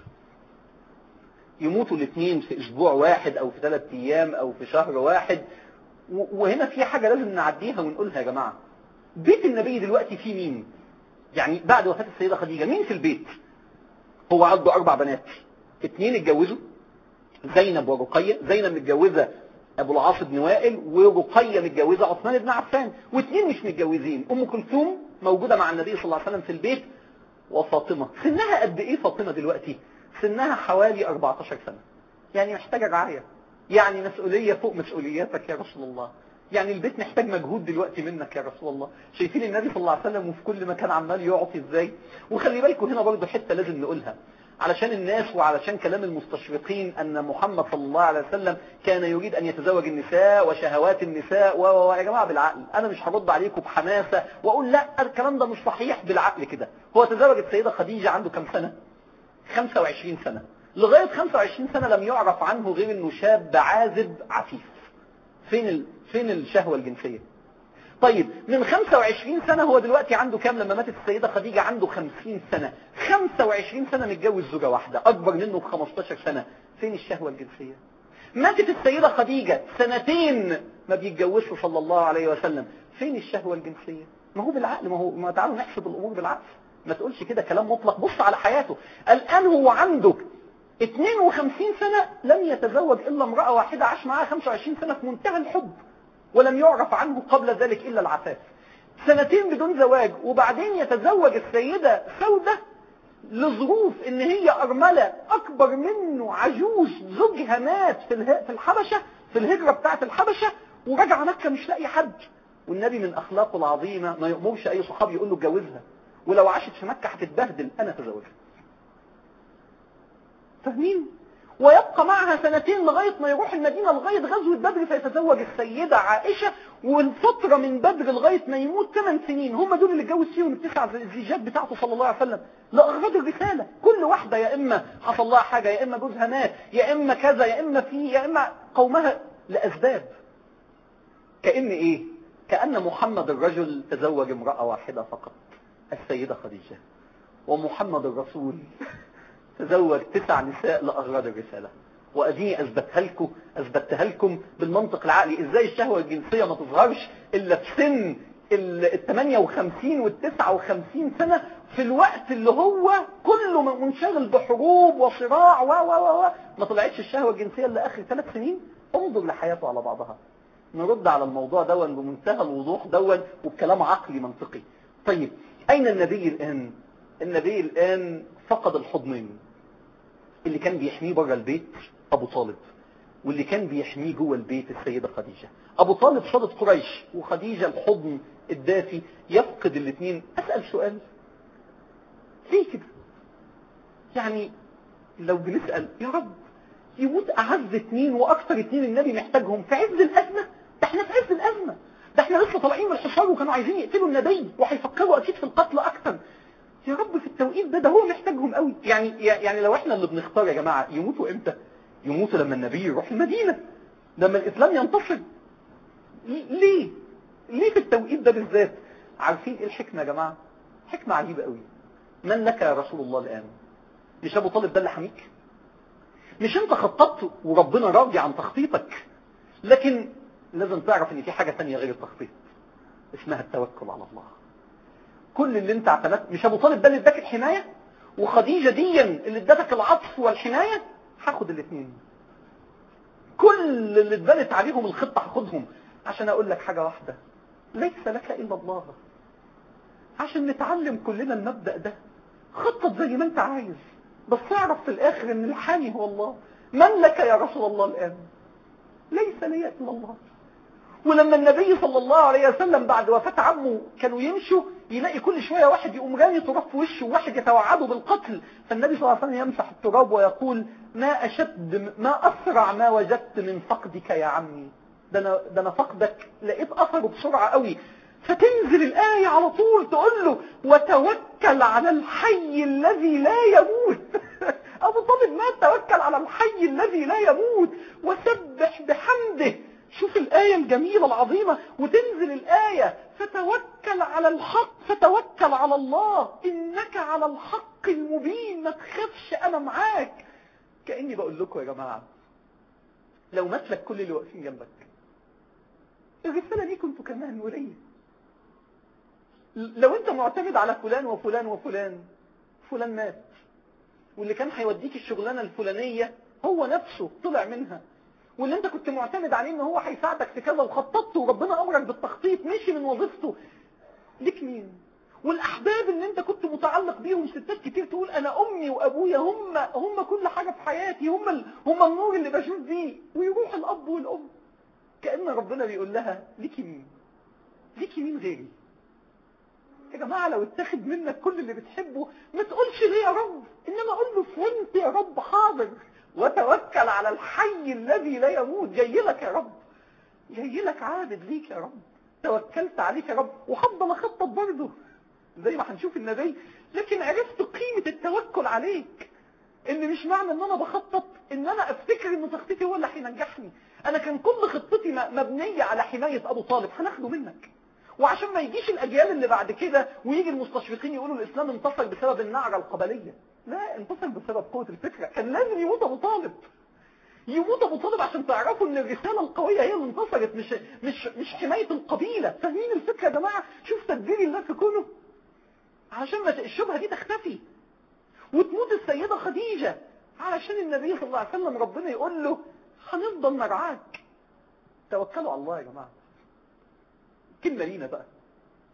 يموتوا الاثنين في اسبوع واحد او في ثلاث ايام او في شهر واحد وهنا في حاجة لازم نعديها ونقولها يا جماعة بيت النبي دلوقتي فيه مين يعني بعد وفاة السيدة خديجة مين في البيت هو عنده اربع بنات اثنين اتجوزوا زينب ورقية زينب متجوزة ابو العاص بن وائل ورقية متجوزة عثمان بن عفان واثنين مش متجوزين ام كلثوم موجودة مع النبي صلى الله عليه وسلم في البيت وفاطمة سنها قد ايه فاطمة دلوقتي سنها حوالي 14 سنة يعني محتاجة رعاية يعني مسؤولية فوق مسؤولياتك يا رسول الله يعني البيت محتاج مجهود دلوقتي منك يا رسول الله شايفين النبي صلى الله عليه وسلم وفي كل مكان عمال يعطي ازاي وخلي بالكم هنا برضه حتة لازم نقولها علشان الناس وعلشان كلام المستشرقين أن محمد صلى الله عليه وسلم كان يريد أن يتزوج النساء وشهوات النساء و يا جماعة بالعقل أنا مش هرد عليكم بحماسة وأقول لا الكلام ده مش صحيح بالعقل كده هو تزوج السيدة خديجة عنده كم سنة 25 سنة لغاية 25 سنة لم يعرف عنه غير انه شاب عازب عفيف فين ال... فين الشهوة الجنسية طيب من 25 سنة هو دلوقتي عنده كام لما ماتت السيدة خديجة عنده 50 سنة 25 سنة متجوز زوجة واحدة اكبر منه ب 15 سنة فين الشهوة الجنسية ماتت السيدة خديجة سنتين ما بيتجوزش صلى الله عليه وسلم فين الشهوة الجنسية ما هو بالعقل ما هو ما تعالوا نحسب الامور بالعقل ما تقولش كده كلام مطلق بص على حياته الآن هو عنده 52 سنة لم يتزوج إلا امرأة واحدة عاش معها 25 سنة في منتهى الحب ولم يعرف عنه قبل ذلك إلا العفاف سنتين بدون زواج وبعدين يتزوج السيدة سودة لظروف ان هي ارملة اكبر منه عجوز زوجها مات في, اله... في الحبشة في الهجرة بتاعت الحبشة ورجع مكة مش لاقي حد والنبي من اخلاقه العظيمة ما يؤمرش اي صحابي يقول له اتجوزها ولو عاشت في مكة هتتبهدل انا تزوجها فاهمين ويبقى معها سنتين لغاية ما يروح المدينة لغاية غزوة بدر فيتزوج السيدة عائشة والفترة من بدر لغاية ما يموت 8 سنين هم دول اللي اتجوز فيهم التسع زيجات بتاعته صلى الله عليه وسلم لأغراض الرسالة كل واحدة يا إما حصل لها حاجة يا إما جوزها مات يا إما كذا يا إما في يا إما قومها لأسباب كأن إيه كأن محمد الرجل تزوج امرأة واحدة فقط السيدة خديجة ومحمد الرسول تزوج تسع نساء لأغراض الرسالة وأديني أثبتها لكم أثبتها لكم بالمنطق العقلي إزاي الشهوة الجنسية ما تظهرش إلا في سن ال 58 وال 59 سنة في الوقت اللي هو كله منشغل بحروب وصراع و و و ما طلعتش الشهوة الجنسية إلا آخر ثلاث سنين انظر لحياته على بعضها نرد على الموضوع دون بمنتهى الوضوح دون وبكلام عقلي منطقي طيب أين النبي الآن النبي الآن فقد الحضنين اللي كان بيحميه بره البيت أبو طالب واللي كان بيحميه جوه البيت السيدة خديجة أبو طالب صادت قريش وخديجة الحضن الدافي يفقد الاثنين أسأل سؤال ليه كده يعني لو بنسأل يا رب يموت أعز اثنين وأكثر اثنين النبي محتاجهم في عز الأزمة ده احنا في عز الأزمة ده احنا لسه طالعين من الحصار وكانوا عايزين يقتلوا النبي وهيفكروا أكيد في القتل أكثر يا رب في التوقيت ده ده هو محتاجهم قوي يعني يعني لو احنا اللي بنختار يا جماعة يموتوا امتى يموتوا لما النبي يروح المدينة لما الاسلام ينتصر ليه ليه في التوقيت ده بالذات عارفين ايه الحكمة يا جماعة حكمة عجيبة قوي من لك يا رسول الله الان مش ابو طالب ده اللي حميك مش انت خططت وربنا راضي عن تخطيطك لكن لازم تعرف ان في حاجة تانية غير التخطيط اسمها التوكل على الله كل اللي انت اعتمدت مش ابو طالب ده اللي اداك الحماية وخديجة ديا اللي ادتك العطف والحماية هاخد الاثنين كل اللي اتبنت عليهم الخطة هاخدهم عشان اقول لك حاجة واحدة ليس لك الا الله عشان نتعلم كلنا المبدأ ده خطط زي ما انت عايز بس اعرف في الاخر ان الحامي هو الله من لك يا رسول الله الان ليس لي الا الله ولما النبي صلى الله عليه وسلم بعد وفاة عمه كانوا يمشوا يلاقي كل شوية واحد يقوم رامي تراب في وشه وواحد يتوعده بالقتل فالنبي صلى الله عليه وسلم يمسح التراب ويقول ما أشد ما أسرع ما وجدت من فقدك يا عمي ده أنا, ده أنا فقدك لقيت أثره بسرعة قوي فتنزل الآية على طول تقول له وتوكل على الحي الذي لا يموت أبو طالب ما توكل على الحي الذي لا يموت وسبح بحمده شوف الآية الجميلة العظيمة وتنزل الآية فتوكل على الحق فتوكل على الله إنك على الحق المبين ما تخافش أنا معاك كأني بقول لكم يا جماعة لو مثلك كل اللي واقفين جنبك الرسالة دي كنتوا كمان نورية لو انت معتمد على فلان وفلان وفلان فلان مات واللي كان هيوديك الشغلانة الفلانية هو نفسه طلع منها واللي انت كنت معتمد عليه ان هو هيساعدك في كذا وخططت وربنا امرك بالتخطيط مشي من وظيفته ليك مين والاحباب اللي انت كنت متعلق بيهم ستات كتير تقول انا امي وابويا هم هم كل حاجة في حياتي هم ال... هم النور اللي بشوف بيه ويروح الاب والام كأن ربنا بيقول لها ليكي مين ليكي مين غيري يا جماعة لو اتاخد منك كل اللي بتحبه ما تقولش ليه يا رب انما قول له فهمت يا رب حاضر وتوكل على الحي الذي لا يموت جاي لك يا رب جاي لك عابد ليك يا رب توكلت عليك يا رب وهفضل اخطط برضه زي ما هنشوف النبي لكن عرفت قيمة التوكل عليك ان مش معنى ان انا بخطط ان انا افتكر ان تخطيطي هو اللي هينجحني انا كان كل خطتي مبنية على حماية ابو طالب هناخده منك وعشان ما يجيش الاجيال اللي بعد كده ويجي المستشرقين يقولوا الاسلام انتصر بسبب النعرة القبلية لا انتصر بسبب قوة الفكرة كان لازم يموت ابو طالب يموت ابو طالب عشان تعرفوا ان الرسالة القوية هي اللي انتصرت مش مش مش حماية القبيلة فاهمين الفكرة يا جماعة شوف تدبير الله في كونه علشان ما الشبهة دي تختفي وتموت السيدة خديجة علشان النبي صلى الله عليه وسلم ربنا يقول له هنفضل نرعاك توكلوا على الله يا جماعة كلمة لينا بقى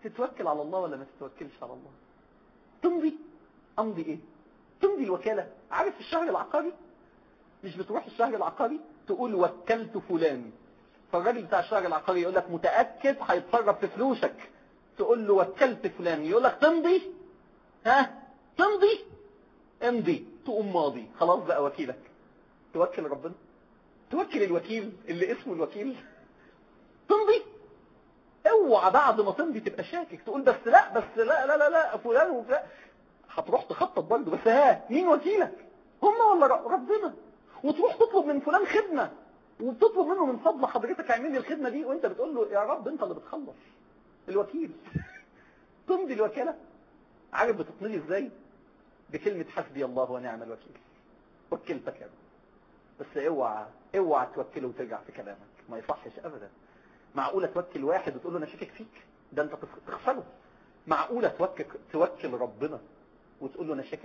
تتوكل على الله ولا ما تتوكلش على الله تمضي امضي ايه تمضي الوكالة عارف الشهر العقاري مش بتروح الشهر العقاري تقول وكلت فلان فالراجل بتاع الشهر العقاري يقول لك متأكد هيتصرف في فلوسك تقول له وكلت فلان يقول لك تمضي ها تمضي امضي تقوم ماضي خلاص بقى وكيلك توكل ربنا توكل الوكيل اللي اسمه الوكيل تمضي اوعى بعد ما تمضي تبقى شاكك تقول بس لا بس لا لا لا لا فلان وفلان هتروح تخطط برضه بس ها مين وكيلك هم ولا ربنا وتروح تطلب من فلان خدمة وبتطلب منه من فضل حضرتك اعمل لي الخدمة دي وانت بتقول له يا رب انت اللي بتخلص الوكيل تمضي الوكالة عارف بتطمني ازاي بكلمة حسبي الله ونعم الوكيل وكلتك يا رب بس اوعى اوعى توكله وترجع في كلامك ما يصحش ابدا معقولة توكل واحد وتقول له انا شاكك فيك ده انت تخسره معقولة توكل توكل ربنا وتقول له انا شاكك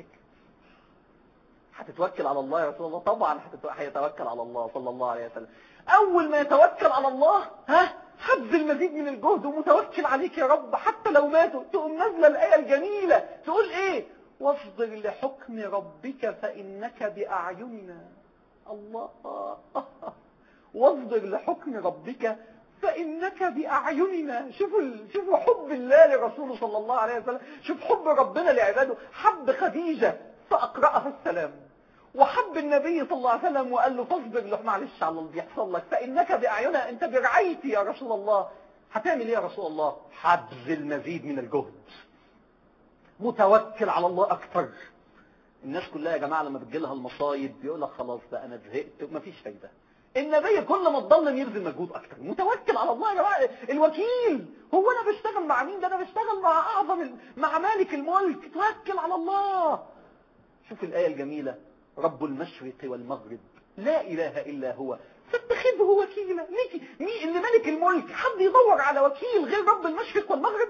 هتتوكل على الله يا رسول الله طبعا هيتوكل على الله صلى الله عليه وسلم اول ما يتوكل على الله ها هبذل مزيد من الجهد ومتوكل عليك يا رب حتى لو ماتوا تقوم نازله الايه الجميله تقول ايه واصبر لحكم ربك فانك باعيننا الله واصبر لحكم ربك فإنك بأعيننا شوفوا شوفوا حب الله لرسوله صلى الله عليه وسلم شوف حب ربنا لعباده حب خديجة فأقرأها السلام وحب النبي صلى الله عليه وسلم وقال له فاصبر له معلش على اللي بيحصل لك فإنك بأعيننا أنت برعايتي يا رسول الله هتعمل ايه يا رسول الله هبذل مزيد من الجهد متوكل على الله أكثر الناس كلها يا جماعة لما بتجيلها المصايب بيقول لك خلاص بقى أنا زهقت ومفيش فايدة النبي كل ما تضلم يبذل مجهود اكتر متوكل على الله يا جماعه الوكيل هو انا بشتغل مع مين ده انا بشتغل مع اعظم مع مالك الملك توكل على الله شوف الايه الجميله رب المشرق والمغرب لا اله الا هو فاتخذه وكيلا ليك مين اللي ملك الملك حد يدور على وكيل غير رب المشرق والمغرب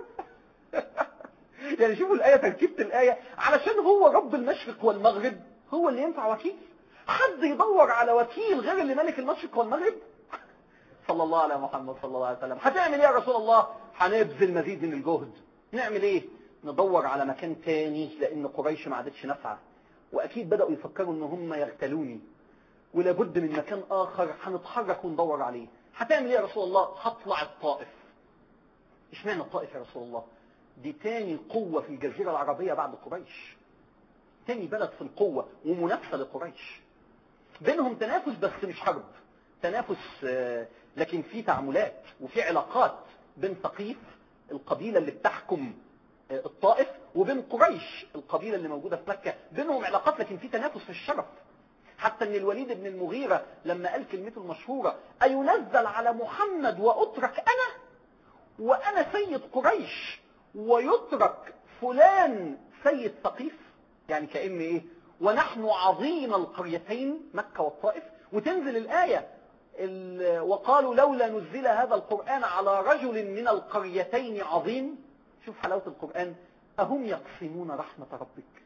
يعني شوفوا الايه تركيبه الايه علشان هو رب المشرق والمغرب هو اللي ينفع وكيل حد يدور على وكيل غير اللي ملك المشرق والمغرب صلى الله على محمد صلى الله عليه وسلم هتعمل ايه يا رسول الله هنبذل مزيد من الجهد نعمل ايه ندور على مكان تاني لان قريش ما عادتش نافعه واكيد بداوا يفكروا ان هم يغتالوني ولابد من مكان اخر هنتحرك وندور عليه هتعمل ايه يا رسول الله هطلع الطائف اشمعنى الطائف يا رسول الله دي تاني قوة في الجزيرة العربية بعد قريش تاني بلد في القوة ومنافسة لقريش بينهم تنافس بس مش حرب تنافس لكن في تعاملات وفي علاقات بين ثقيف القبيلة اللي بتحكم الطائف وبين قريش القبيلة اللي موجودة في مكة بينهم علاقات لكن في تنافس في الشرف حتى ان الوليد بن المغيرة لما قال كلمته المشهورة أينزل على محمد وأترك أنا وأنا سيد قريش ويترك فلان سيد ثقيف يعني كأن ايه ونحن عظيم القريتين مكة والطائف وتنزل الآية وقالوا لولا نزل هذا القرآن على رجل من القريتين عظيم شوف حلاوة القرآن أهم يقسمون رحمة ربك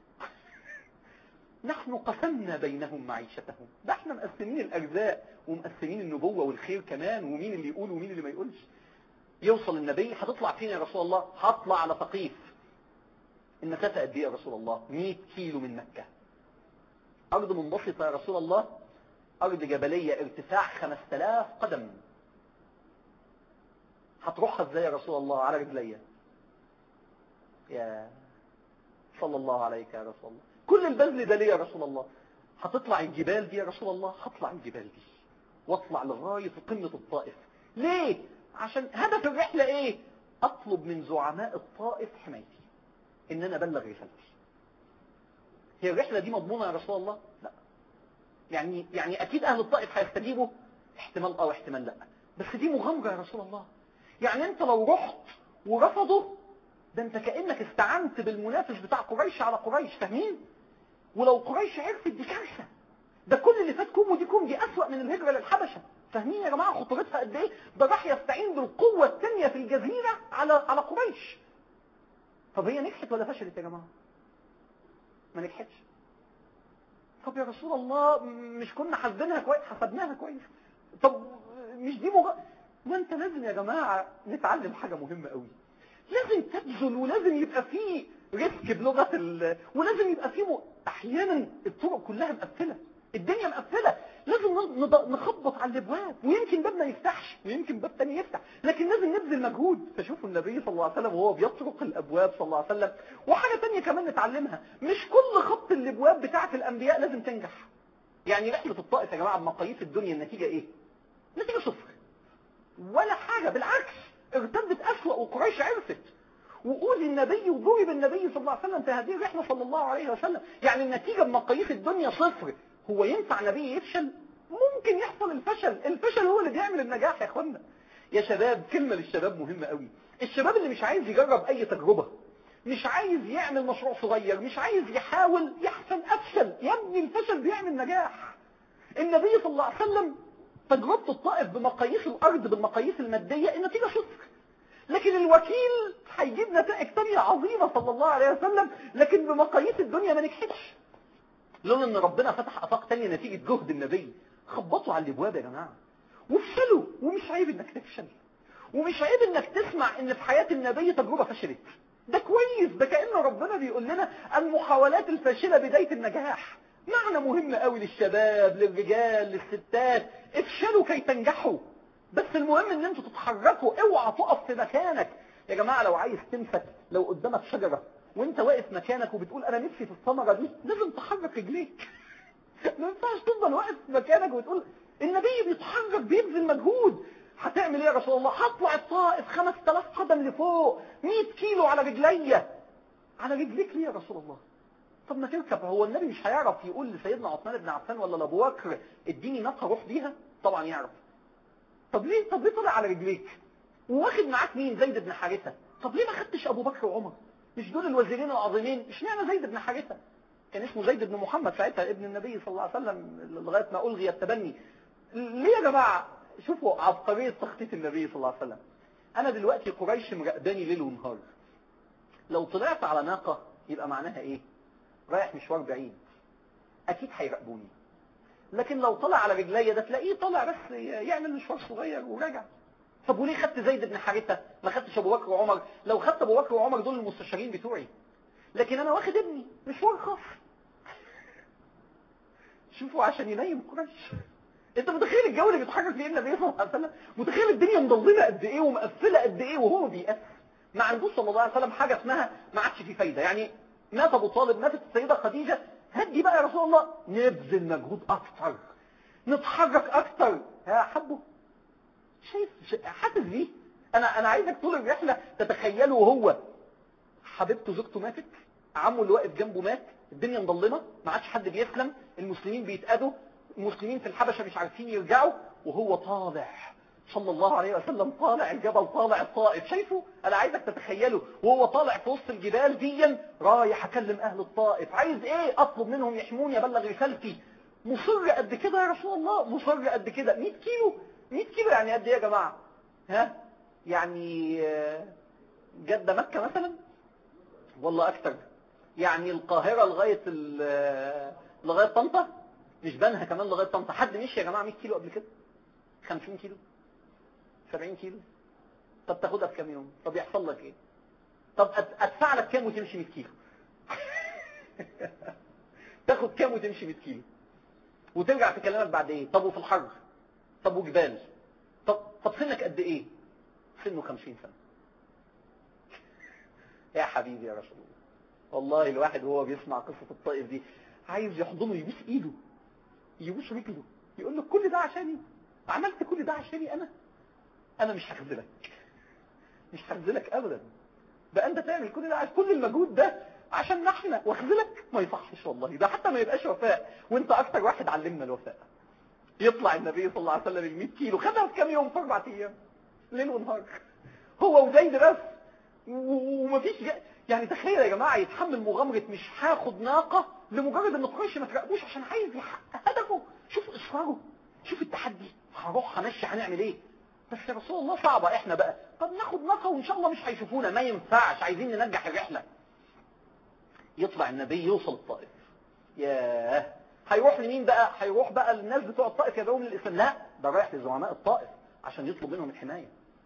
نحن قسمنا بينهم معيشتهم ده احنا مقسمين الأرزاق ومقسمين النبوة والخير كمان ومين اللي يقول ومين اللي ما يقولش يوصل النبي هتطلع فين يا رسول الله هطلع على ثقيف المسافة قد ايه يا رسول الله 100 كيلو من مكة أرض منبسطة يا رسول الله أرض جبلية ارتفاع 5000 قدم هتروحها ازاي يا رسول الله على رجليا يا صلى الله عليك يا رسول الله كل البذل ده ليه يا رسول الله هتطلع الجبال دي يا رسول الله هطلع الجبال دي واطلع لغاية قمة الطائف ليه عشان هدف الرحلة ايه اطلب من زعماء الطائف حمايتي ان انا ابلغ رسالتي هي الرحلة دي مضمونة يا رسول الله لا يعني يعني اكيد اهل الطائف هيستجيبوا احتمال اه واحتمال لا بس دي مغامرة يا رسول الله يعني انت لو رحت ورفضوا ده انت كأنك استعنت بالمنافس بتاع قريش على قريش فاهمين ولو قريش عرفت دي كارثة ده كل اللي فات كوم ودي كوم دي اسوأ من الهجرة للحبشة فاهمين يا جماعة خطورتها قد ايه ده راح يستعين بالقوة الثانية في الجزيرة على على قريش طب هي نجحت ولا فشلت يا جماعة ما نجحتش طب يا رسول الله مش كنا حاسبينها كويس حسبناها كويس طب مش دي مغ... ما انت لازم يا جماعة نتعلم حاجة مهمة قوي لازم تبذل ولازم يبقى فيه ريسك بلغة ال... ولازم يبقى فيه م... احيانا الطرق كلها مقفلة الدنيا مقفلة لازم نض- نخبط على الابواب ويمكن باب ما يفتحش ويمكن باب تاني يفتح لكن لازم نبذل مجهود فشوفوا النبي صلى الله عليه وسلم وهو بيطرق الابواب صلى الله عليه وسلم وحاجة تانية كمان نتعلمها مش كل خط الابواب بتاعة الانبياء لازم تنجح يعني رحلة الطائف يا جماعة بمقاييس الدنيا النتيجة ايه نتيجة صفر ولا حاجة بالعكس ارتدت أسوأ وقريش عرفت وأوذي النبي وضرب النبي صلى الله عليه وسلم في هذه الرحلة صلى الله عليه وسلم يعني النتيجة بمقاييس الدنيا صفر هو ينفع نبي يفشل ممكن يحصل الفشل الفشل هو اللي بيعمل النجاح يا اخوانا يا شباب كلمة للشباب مهمة قوي الشباب اللي مش عايز يجرب اي تجربة مش عايز يعمل مشروع صغير مش عايز يحاول يحسن افشل يا ابني الفشل بيعمل نجاح النبي صلى الله عليه وسلم تجربة الطائف بمقاييس الارض بالمقاييس المادية النتيجة صفر لكن الوكيل هيجيب نتائج تانية عظيمة صلى الله عليه وسلم لكن بمقاييس الدنيا ما نجحتش لولا ان ربنا فتح افاق تانية نتيجة جهد النبي خبطوا على الابواب يا جماعة وافشلوا ومش عيب انك تفشل ومش عيب انك تسمع ان في حياة النبي تجربة فشلت ده كويس ده كأن ربنا بيقول لنا المحاولات الفاشلة بداية النجاح معنى مهم قوي للشباب للرجال للستات افشلوا كي تنجحوا بس المهم ان انتوا تتحركوا اوعى تقف في مكانك يا جماعة لو عايز تنفت لو قدامك شجرة وانت واقف مكانك وبتقول انا نفسي في الثمرة دي لازم تحرك رجليك ما ينفعش تفضل واقف في مكانك وتقول النبي بيتحرك بيبذل مجهود هتعمل ايه يا رسول الله هطلع الطائف 5000 قدم لفوق 100 كيلو على رجليا على رجليك ليه يا رسول الله طب ما تركب هو النبي مش هيعرف يقول لسيدنا عثمان بن عفان ولا لابو بكر اديني ناقه روح بيها طبعا يعرف طب ليه طب ليه طلع على رجليك وواخد معاك مين زيد بن حارثه طب ليه ما خدتش ابو بكر وعمر مش دول الوزيرين العظيمين اشمعنى زيد بن حارثه كان اسمه زيد بن محمد ساعتها ابن النبي صلى الله عليه وسلم لغايه ما الغي التبني ليه يا جماعه شوفوا عبقريه تخطيط النبي صلى الله عليه وسلم انا دلوقتي قريش مراقباني ليل ونهار لو طلعت على ناقه يبقى معناها ايه رايح مشوار بعيد اكيد هيراقبوني لكن لو طلع على رجليا ده تلاقيه طالع بس يعمل مشوار صغير وراجع طب وليه خدت زيد بن حارثه ما خدتش ابو بكر وعمر لو خدت ابو بكر وعمر دول المستشارين بتوعي لكن انا واخد ابني مشوار خاص شوفوا عشان ينيم قريش انت متخيل الجو اللي بيتحرك فيه النبي صلى الله عليه وسلم متخيل الدنيا مضلمه قد ايه ومقفله قد ايه وهو بيقفل ما عندوش صلى الله عليه وسلم حاجه اسمها ما عادش في فايده يعني مات ابو طالب ماتت السيده خديجه هدي بقى يا رسول الله نبذل مجهود اكتر نتحرك اكتر يا حبه شايف شا- حاسس بيه انا انا عايزك طول الرحله تتخيله وهو حبيبته زوجته ماتت عمه اللي واقف جنبه مات الدنيا مظلمه ما عادش حد بيسلم المسلمين بيتأذوا المسلمين في الحبشه مش عارفين يرجعوا وهو طالع صلى الله عليه وسلم طالع الجبل طالع الطائف شايفه انا عايزك تتخيله وهو طالع في وسط الجبال ديا رايح اكلم اهل الطائف عايز ايه اطلب منهم يحموني ابلغ رسالتي مصر قد كده يا رسول الله مصر قد كده 100 كيلو 100 كيلو يعني قد ايه يا جماعه ها يعني آه، جده مكه مثلا والله اكتر يعني القاهره لغايه ال- لغايه طنطا مش بنها كمان لغايه طنطا حد مشي يا جماعه 100 كيلو قبل كده 50 كيلو 70 كيلو طب تاخدها في كام يوم طب يحصل لك ايه طب أد- ادفع لك كام وتمشي 100 كيلو تاخد كام وتمشي 100 كيلو وترجع تكلمك بعد ايه طب وفي الحر طب وجبال طب طب سنك قد ايه سنه 50 سنه يا حبيبي يا رسول الله والله الواحد وهو بيسمع قصة الطائف دي عايز يحضنه يبوس ايده يبوس رجله يقول له كل ده عشاني عملت كل ده عشاني انا انا مش هخذلك مش هخذلك ابدا ده انت تعمل كل ده عشان كل المجهود ده عشان احنا واخذلك ما يصحش والله ده حتى ما يبقاش وفاء وانت اكتر واحد علمنا الوفاء يطلع النبي صلى الله عليه وسلم ال 100 كيلو خدها في كام يوم في اربع ايام ليل ونهار هو وزيد بس و- ومفيش جا... يعني تخيل يا جماعه يتحمل مغامره مش هاخد ناقه لمجرد ان قريش ما تراقبوش عشان عايز يحقق هدفه شوف اصراره شوف التحدي هروح همشي هنعمل ايه بس يا رسول الله صعبه احنا بقى طب ناخد ناقه وان شاء الله مش هيشوفونا ما ينفعش عايزين ننجح الرحله يطلع النبي يوصل الطائف ياه هيروح لمين بقى هيروح بقى للناس بتوع الطائف يدعوهم للاسلام لا ده رايح لزعماء الطائف عشان يطلب منهم الحمايه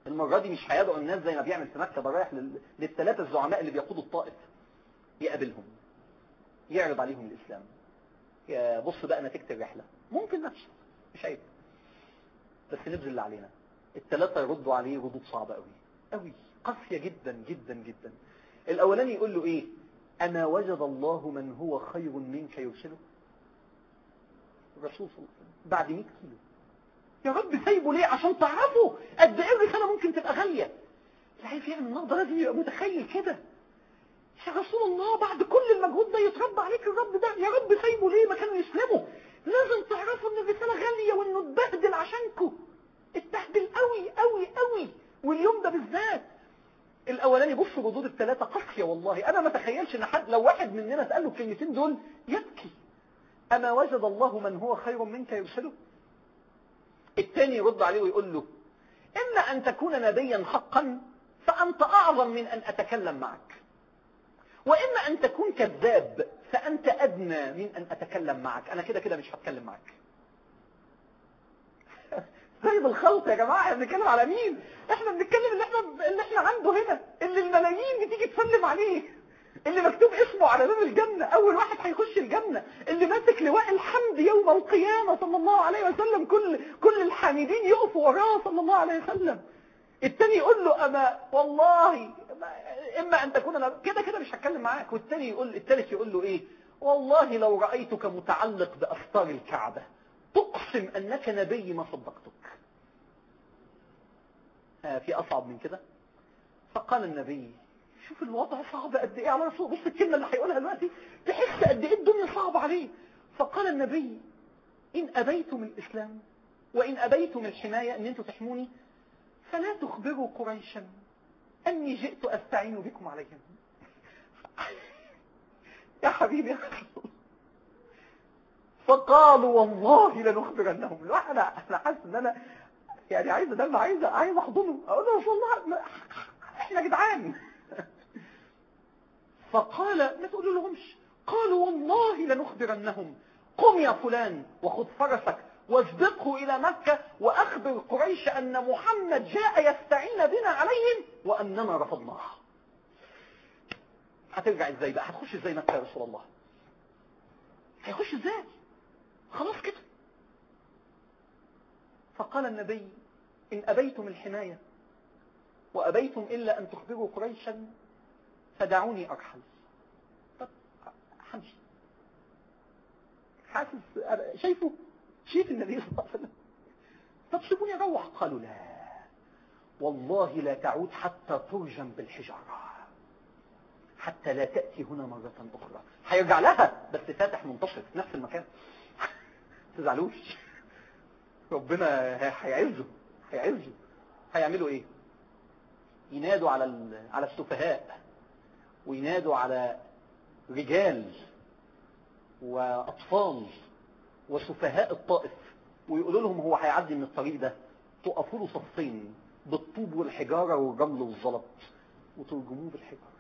المرة دي مش هيدعو الناس زي ما بيعمل في مكة ده رايح لل- للثلاثة الزعماء اللي بيقودوا الطائف يقابلهم يعرض عليهم الإسلام يا بص بقى نتيجة الرحلة ممكن نفسه مش عيب بس نبذل اللي علينا الثلاثة يردوا عليه ردود صعبة قوي قوي قاسية جدا جدا جدا الأولاني يقول له إيه أما وجد الله من هو خير منك يرسله الرسول صلى الله عليه وسلم بعد 100 كيلو يا رب سايبه ليه عشان تعرفوا قد ايه الرسالة ممكن تبقى غالية اللي عايز يعمل النهارده لازم يبقى متخيل كده يا رسول الله بعد كل المجهود ده يتربى عليك الرب ده يا رب سايبه ليه ما كانوا يسلموا لازم تعرفوا ان الرسالة غالية وانه اتبهدل عشانكم اتبهدل قوي قوي قوي واليوم ده بالذات الاولاني بص ردود الثلاثة قاسية والله انا ما اتخيلش ان حد لو واحد مننا سأله الكلمتين دول يبكي اما وجد الله من هو خير منك يرسله الثاني يرد عليه ويقول له إما أن تكون نبيا حقا فأنت أعظم من أن أتكلم معك وإما أن تكون كذاب فأنت أدنى من أن أتكلم معك أنا كده كده مش هتكلم معك زي بالخلط يا جماعة احنا بنتكلم على مين احنا بنتكلم اللي احنا اللي احنا عنده هنا اللي الملايين بتيجي تسلم عليه اللي مكتوب اسمه على باب الجنة اول واحد هيخش الجنة اللي ماسك لواء الحمد يوم القيامة صلى الله عليه وسلم كل كل الحامدين يقفوا وراه صلى الله عليه وسلم التاني يقول له اما والله اما ان تكون أنا كده كده مش هتكلم معاك والتاني يقول التالت يقول له ايه والله لو رأيتك متعلق باستار الكعبة تقسم انك نبي ما صدقتك آه في اصعب من كده فقال النبي شوف الوضع صعب قد ايه على رسول بص الكلمة اللي هيقولها دلوقتي تحس قد ايه الدنيا صعبة عليه فقال النبي ان ابيتم الاسلام وان ابيتم الحماية ان انتوا تحموني فلا تخبروا قريشا اني جئت استعين بكم عليهم يا حبيبي يا رسول فقالوا والله لنخبرنهم لو انا انا حاسس ان انا يعني عايز ده عايز عايز احضنه اقول له رسول الله ما- احنا جدعان فقال ما تقولوا لهمش قالوا والله لنخبرنهم قم يا فلان وخذ فرسك واسبقه إلى مكة وأخبر قريش أن محمد جاء يستعين بنا عليهم وأننا رفضناه هترجع ازاي بقى هتخش ازاي مكة يا رسول الله هيخش ازاي خلاص كده فقال النبي إن أبيتم الحماية وأبيتم إلا أن تخبروا قريشا فدعوني أرحل طب همشي حاسس أنا- شايفه شايف النبي صلى الله عليه وسلم طب سيبوني اروح قالوا لا والله لا تعود حتى ترجم بالحجارة حتى لا تأتي هنا مرة أخرى هيرجع لها بس فاتح منتصر في نفس المكان تزعلوش ربنا هي- هيعزه هيعزه هيعملوا ايه ينادوا على ال- على السفهاء وينادوا على رجال وأطفال وسفهاء الطائف ويقولوا لهم هو هيعدي من الطريق ده تقفوا له صفين بالطوب والحجارة والرمل والزلط وترجموه بالحجارة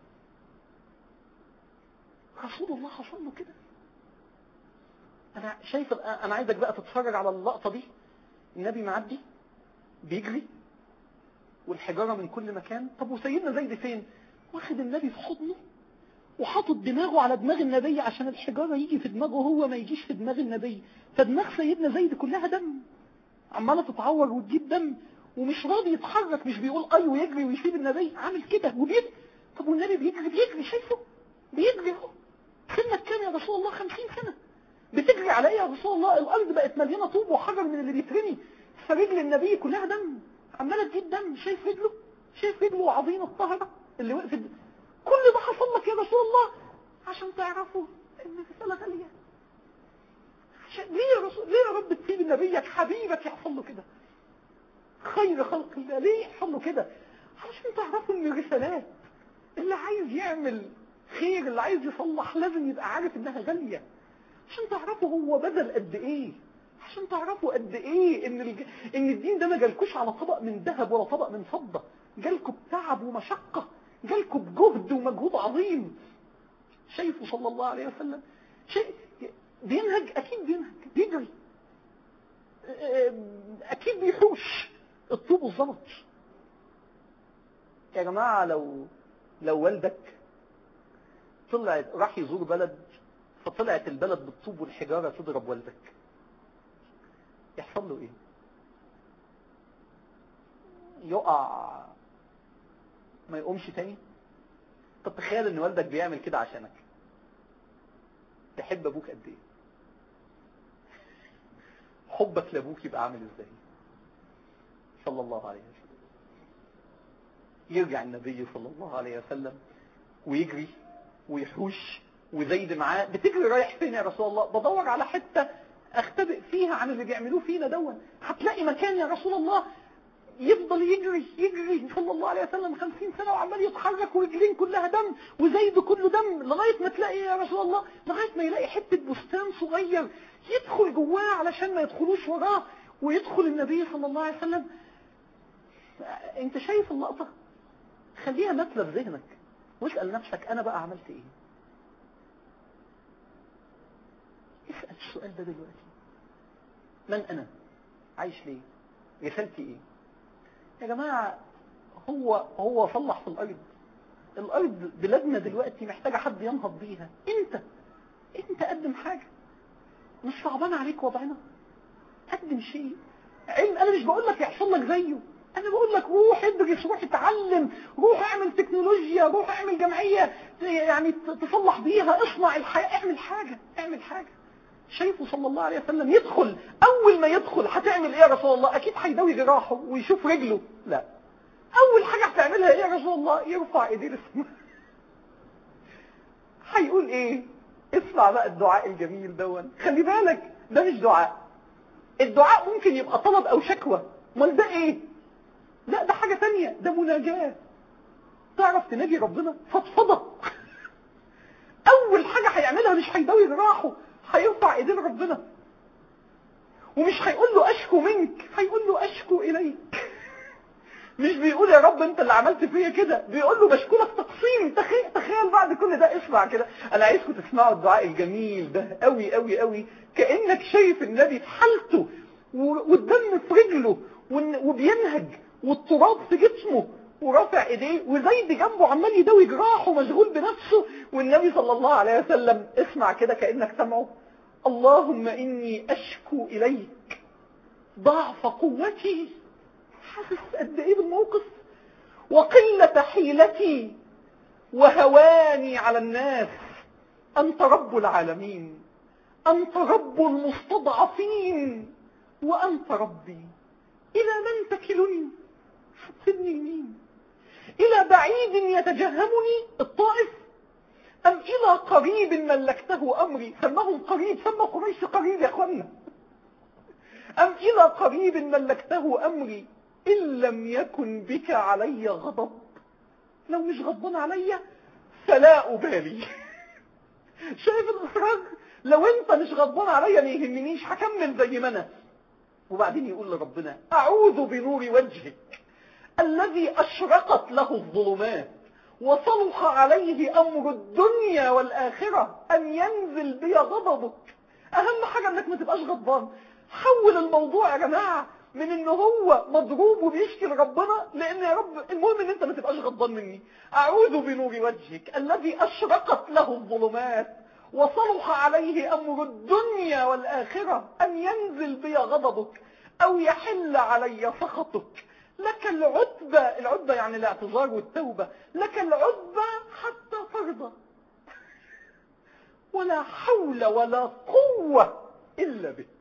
رسول الله حصل له كده انا شايف انا عايزك بقى تتفرج على اللقطة دي النبي معدي بيجري والحجارة من كل مكان طب وسيدنا زيد فين واخد النبي في حضنه وحاطط دماغه على دماغ النبي عشان الحجارة يجي في دماغه هو ما يجيش في دماغ النبي فدماغ سيدنا زيد كلها دم عمالة تتعور وتجيب دم ومش راضي يتحرك مش بيقول اي ويجري ويسيب النبي عامل كده وبيجري طب والنبي بيجري بيجري شايفه بيجري اهو سنك كام يا رسول الله خمسين سنة بتجري على ايه يا رسول الله الارض بقت مليانة طوب وحجر من اللي بيترمي فرجل النبي كلها دم عمالة تجيب دم شايف رجله شايف رجله وعظيم الطهرة اللي وقفت كل ده حصل لك يا رسول الله عشان تعرفوا ان الرسالة غالية عشان ليه يا رسول ليه يا رب تسيب نبيك حبيبك يحصل له كده خير خلق الله ليه يحصل له كده عشان تعرفوا ان الرسالات اللي عايز يعمل خير اللي عايز يصلح لازم يبقى عارف انها غالية عشان تعرفوا هو بذل قد ايه عشان تعرفوا قد ايه ان الج... ان الدين ده ما جالكوش على طبق من ذهب ولا طبق من فضة جالكوا بتعب ومشقة جالكوا بجهد ومجهود عظيم شايفه صلى الله عليه وسلم شيء بينهج اكيد بينهج بيجري اكيد بيحوش الطوب والزلط يا جماعة لو لو والدك طلع راح يزور بلد فطلعت البلد بالطوب والحجارة تضرب والدك يحصل له ايه يقع ما يقومش تاني طب تخيل ان والدك بيعمل كده عشانك تحب ابوك قد ايه حبك لابوك يبقى عامل ازاي صلى الله عليه وسلم يرجع النبي صلى الله عليه وسلم ويجري ويحوش وزيد معاه بتجري رايح فين يا رسول الله بدور على حتة اختبئ فيها عن اللي بيعملوه فينا دون هتلاقي مكان يا رسول الله يفضل يجري يجري صلى الله عليه وسلم خمسين سنة وعمال يتحرك ورجلين كلها دم وزيد كله دم لغاية ما تلاقي يا رسول الله لغاية ما يلاقي حتة بستان صغير يدخل جواه علشان ما يدخلوش وراه ويدخل النبي صلى الله عليه وسلم انت شايف اللقطة خليها مثلى في ذهنك واسأل نفسك انا بقى عملت ايه اسأل السؤال ده دلوقتي من انا عايش ليه رسالتي ايه يا جماعة هو هو صلح في الارض الارض بلادنا دلوقتي محتاجة حد ينهض بيها انت انت قدم حاجة مش صعبان عليك وضعنا قدم شيء علم انا مش بقول لك يحصل لك زيه انا بقول لك روح ادرس روح اتعلم روح اعمل تكنولوجيا روح اعمل جمعية يعني تصلح بيها اصنع الحياة اعمل حاجة اعمل حاجة شايفه صلى الله عليه وسلم يدخل اول ما يدخل هتعمل ايه يا رسول الله اكيد هيداوي جراحه ويشوف رجله لا اول حاجة هتعملها ايه يا رسول الله يرفع ايديه للسماء هيقول ايه اسمع بقى الدعاء الجميل دون خلي بالك ده مش دعاء الدعاء ممكن يبقى طلب او شكوى امال ده ايه لا ده حاجة تانية ده مناجاة تعرف تناجي ربنا فضفضة اول حاجة هيعملها مش هيداوي جراحه هيرفع ايدين ربنا ومش هيقول له اشكو منك هيقول له اشكو اليك مش بيقول يا رب انت اللي عملت فيا كده بيقول له بشكو لك تقسيم تخيل, تخيل بعد كل ده اسمع كده انا عايزكم تسمعوا الدعاء الجميل ده قوي قوي قوي كانك شايف النبي في حالته والدم في رجله وبينهج والتراب في جسمه ورافع ايديه وزيد جنبه عمال يداوي جراحه مشغول بنفسه والنبي صلى الله عليه وسلم اسمع كده كأنك سمعه اللهم اني اشكو اليك ضعف قوتي حاسس قد ايه بالموقف وقلة حيلتي وهواني على الناس انت رب العالمين انت رب المستضعفين وانت ربي الى من تكلني سيبني مين إلى بعيد يتجهمني الطائف أم إلى قريب ملكته أمري سمهم قريب سمى قريش قريب يا أخوانا أم إلى قريب ملكته أمري إن لم يكن بك علي غضب لو مش غضبان علي فلا أبالي شايف الإصرار لو أنت مش غضبان علي ما يهمنيش هكمل زي ما أنا وبعدين يقول لربنا أعوذ بنور وجهك الذي أشرقت له الظلمات وصلح عليه أمر الدنيا والآخرة أن ينزل بي غضبك أهم حاجة أنك ما تبقاش غضبان حول الموضوع يا جماعة من ان هو مضروب وبيشكي لربنا لان يا رب المهم ان انت ما تبقاش غضبان مني اعوذ بنور وجهك الذي اشرقت له الظلمات وصلح عليه امر الدنيا والاخرة ان ينزل بي غضبك او يحل علي سخطك لك العتبة العتبة يعني الاعتذار والتوبة لك العتبة حتى ترضى ولا حول ولا قوة إلا بك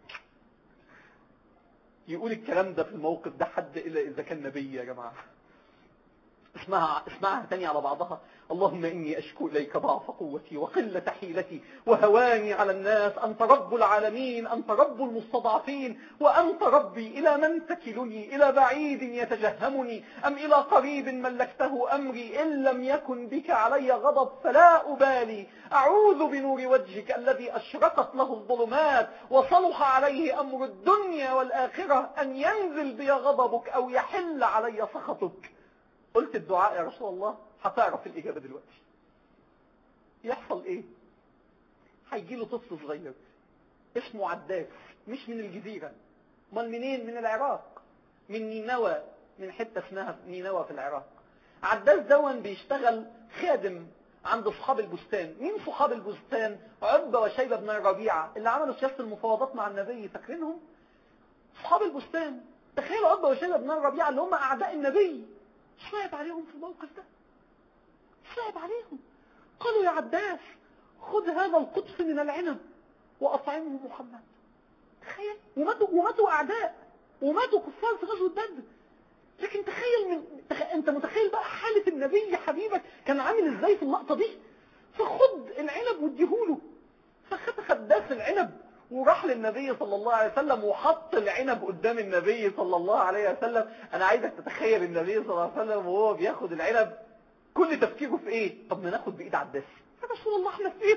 يقول الكلام ده في الموقف ده حد إلا إذا كان نبي يا جماعة اسمعها اسمعها تاني على بعضها اللهم إني أشكو إليك ضعف قوتي وقلة حيلتي وهواني على الناس أنت رب العالمين أنت رب المستضعفين وأنت ربي إلى من تكلني إلى بعيد يتجهمني أم إلى قريب ملكته أمري إن لم يكن بك علي غضب فلا أبالي أعوذ بنور وجهك الذي أشرقت له الظلمات وصلح عليه أمر الدنيا والآخرة أن ينزل بي غضبك أو يحل علي سخطك قلت الدعاء يا رسول الله هتعرف الإجابة دلوقتي يحصل إيه هيجي له طفل صغير اسمه عداس مش من الجزيرة من منين من العراق من نينوى من حتة اسمها نينوى في العراق عداس دون بيشتغل خادم عند اصحاب البستان مين صحاب البستان عتبة وشيبة بن ربيعة اللي عملوا سياسة المفاوضات مع النبي فاكرينهم اصحاب البستان تخيلوا عتبة وشيبة بن ربيعة اللي هم اعداء النبي صعب عليهم في الموقف ده صعب عليهم قالوا يا عباس خذ هذا القدس من العنب وأطعمه محمد تخيل وماتوا, وماتوا أعداء وماتوا كفار في غزوة بدر لكن تخيل من تخ... انت متخيل بقى حالة النبي حبيبك كان عامل ازاي في اللقطة دي فخد العنب واديهوله فخد خداس العنب وراح للنبي صلى الله عليه وسلم وحط العنب قدام النبي صلى الله عليه وسلم انا عايزك تتخيل النبي صلى الله عليه وسلم وهو بياخد العنب كل تفكيره في ايه طب ما ناخد بايد عباس يا رسول الله احنا فين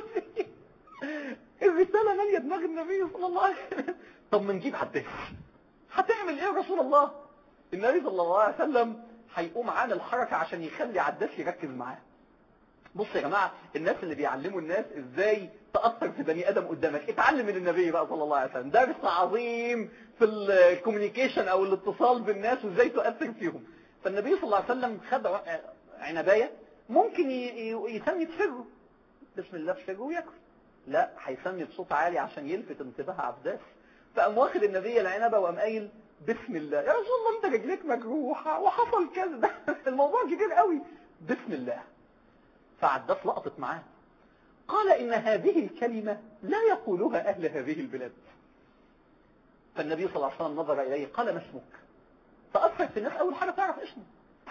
الرسالة مالية دماغ النبي صلى الله عليه وسلم طب ما نجيب عباس هتعمل ايه يا رسول الله النبي صلى الله عليه وسلم هيقوم عامل حركة عشان يخلي عداس يركز معاه بص يا جماعة الناس اللي بيعلموا الناس ازاي تأثر في بني ادم قدامك اتعلم من النبي بقى صلى الله عليه وسلم درس عظيم في الكوميونيكيشن او الاتصال بالناس وازاي تؤثر فيهم فالنبي صلى الله عليه وسلم خد عنباية ممكن يسمي بسره بسم الله بسره وياكل لا هيسمي بصوت عالي عشان يلفت انتباه عباس فقام واخد النبي العنبة وقام قايل بسم الله يا رسول الله انت رجليك مجروحة وحصل كذا ده الموضوع كبير قوي بسم الله فعداس لقطت معاه قال إن هذه الكلمة لا يقولها أهل هذه البلاد فالنبي صلى الله عليه وسلم نظر إليه قال ما اسمك فأثر في الناس أول حاجة تعرف اسمه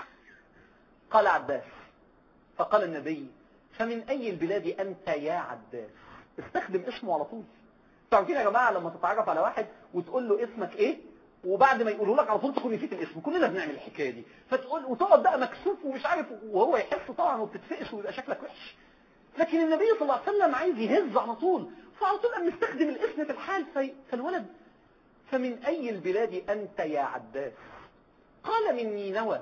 قال عباس فقال النبي فمن أي البلاد أنت يا عباس استخدم اسمه على طول تعرفين يا جماعة لما تتعرف على واحد وتقول له اسمك ايه وبعد ما يقولوا لك على طول تكون نسيت الاسم كلنا بنعمل الحكايه دي فتقول وتقعد بقى مكسوف ومش عارف وهو يحس طبعا وبتتفقس ويبقى شكلك وحش لكن النبي صلى الله عليه وسلم عايز يهز على طول فعلى طول قام مستخدم الاسم في الحال في فالولد فمن اي البلاد انت يا عباس قال من نينوى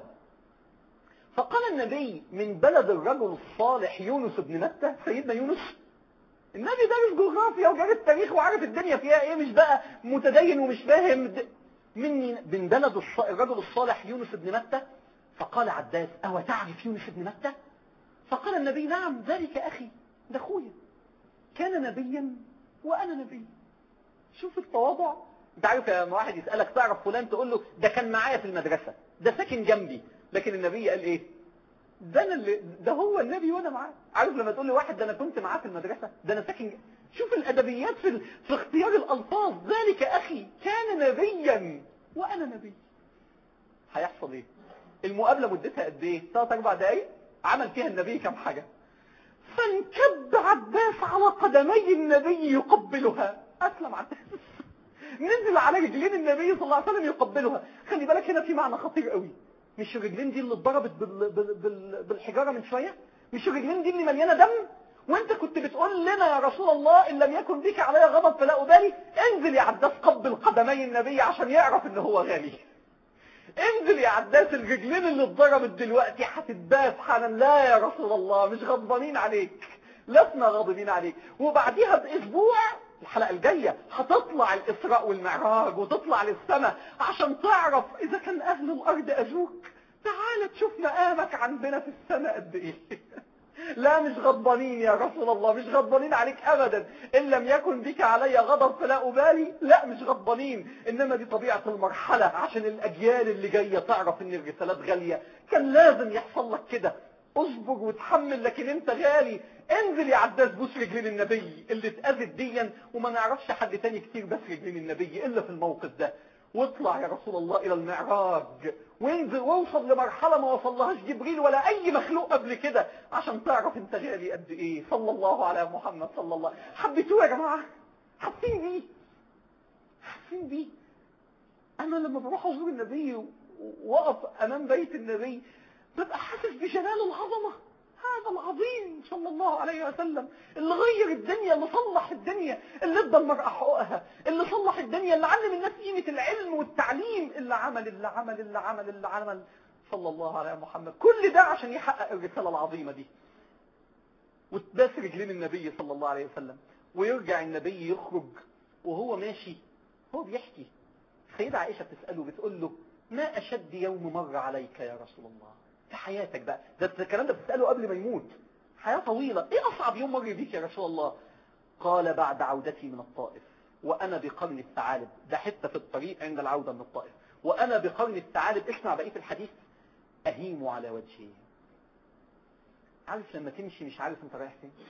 فقال النبي من بلد الرجل الصالح يونس بن متى سيدنا يونس النبي دارس جغرافيا وجارس تاريخ وعارف الدنيا فيها ايه مش بقى متدين ومش فاهم من من بلد الرجل الصالح يونس بن متى فقال عباس أو تعرف يونس بن متى فقال النبي نعم ذلك أخي ده أخويا كان نبيا وأنا نبي شوف التواضع انت عارف لما واحد يسألك تعرف فلان تقول له ده كان معايا في المدرسة ده ساكن جنبي لكن النبي قال ايه ده انا اللي ده هو النبي وانا معاه عارف لما تقول لي واحد ده انا كنت معاه في المدرسة ده انا ساكن شوف الادبيات في ال... في اختيار الالفاظ ذلك اخي كان نبيا وانا نبي هيحصل ايه المقابله مدتها قد ايه ثلاث اربع دقايق عمل فيها النبي كم حاجه فانكب عباس على قدمي النبي يقبلها اسلم عباس نزل على رجلين النبي صلى الله عليه وسلم يقبلها خلي بالك هنا في معنى خطير قوي مش الرجلين دي اللي اتضربت بال... بال... بال... بالحجاره من شويه مش الرجلين دي اللي مليانه دم وانت كنت بتقول لنا يا رسول الله ان لم يكن بك علي غضب فلا ابالي انزل يا عباس قبل قدمي النبي عشان يعرف ان هو غالي انزل يا عباس الرجلين اللي اتضربت دلوقتي هتتباس حالا لا يا رسول الله مش غضبانين عليك لسنا غاضبين عليك وبعديها باسبوع الحلقة الجاية هتطلع الإسراء والمعراج وتطلع للسماء عشان تعرف إذا كان أهل الأرض أذوك تعال تشوف مقامك عندنا في السماء قد إيه لا مش غضبانين يا رسول الله مش غضبانين عليك ابدا ان لم يكن بك علي غضب فلا ابالي لا مش غضبانين انما دي طبيعة المرحلة عشان الاجيال اللي جاية تعرف ان الرسالات غالية كان لازم يحصل لك كده اصبر وتحمل لكن انت غالي انزل يا عباس بوس رجلين النبي اللي اتأذت ديا وما نعرفش حد تاني كتير بس رجلين النبي الا في الموقف ده واطلع يا رسول الله الى المعراج وانزل واوصل لمرحلة ما وصلهاش جبريل ولا اي مخلوق قبل كده عشان تعرف انت غالي قد ايه صلى الله على محمد صلى الله حبيتوه يا جماعة حاسين بيه حاسين بيه انا لما بروح ازور النبي واقف امام بيت النبي ببقى حاسس بجلال العظمة هذا العظيم صلى الله عليه وسلم اللي غير الدنيا اللي صلح الدنيا اللي ادى المرأة حقوقها اللي صلح الدنيا اللي علم الناس قيمة العلم والتعليم اللي عمل اللي عمل اللي عمل اللي عمل صلى الله على محمد كل ده عشان يحقق الرسالة العظيمة دي وتباس رجلين النبي صلى الله عليه وسلم ويرجع النبي يخرج وهو ماشي هو بيحكي سيدة عائشة بتسأله بتقول له ما أشد يوم مر عليك يا رسول الله في حياتك بقى ده الكلام ده بتسأله قبل ما يموت حياة طويلة ايه اصعب يوم مر بيك يا رسول الله قال بعد عودتي من الطائف وانا بقرن الثعالب ده حتة في الطريق عند العودة من الطائف وانا بقرن الثعالب اسمع بقية الحديث اهيم على وجهي عارف لما تمشي مش عارف انت رايح فين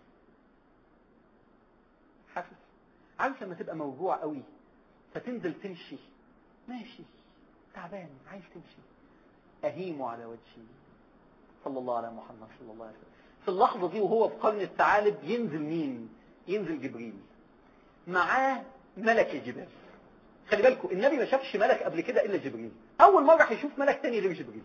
حاسس عارف لما تبقى موجوع قوي فتنزل تمشي ماشي تعبان عايز تمشي أهيم على وجهي صلى الله على محمد صلى الله عليه وسلم في اللحظة دي وهو في قرن الثعالب ينزل مين ينزل جبريل معاه ملك الجبال خلي بالكم النبي ما شافش ملك قبل كده إلا جبريل أول مرة هيشوف ملك تاني غير جبريل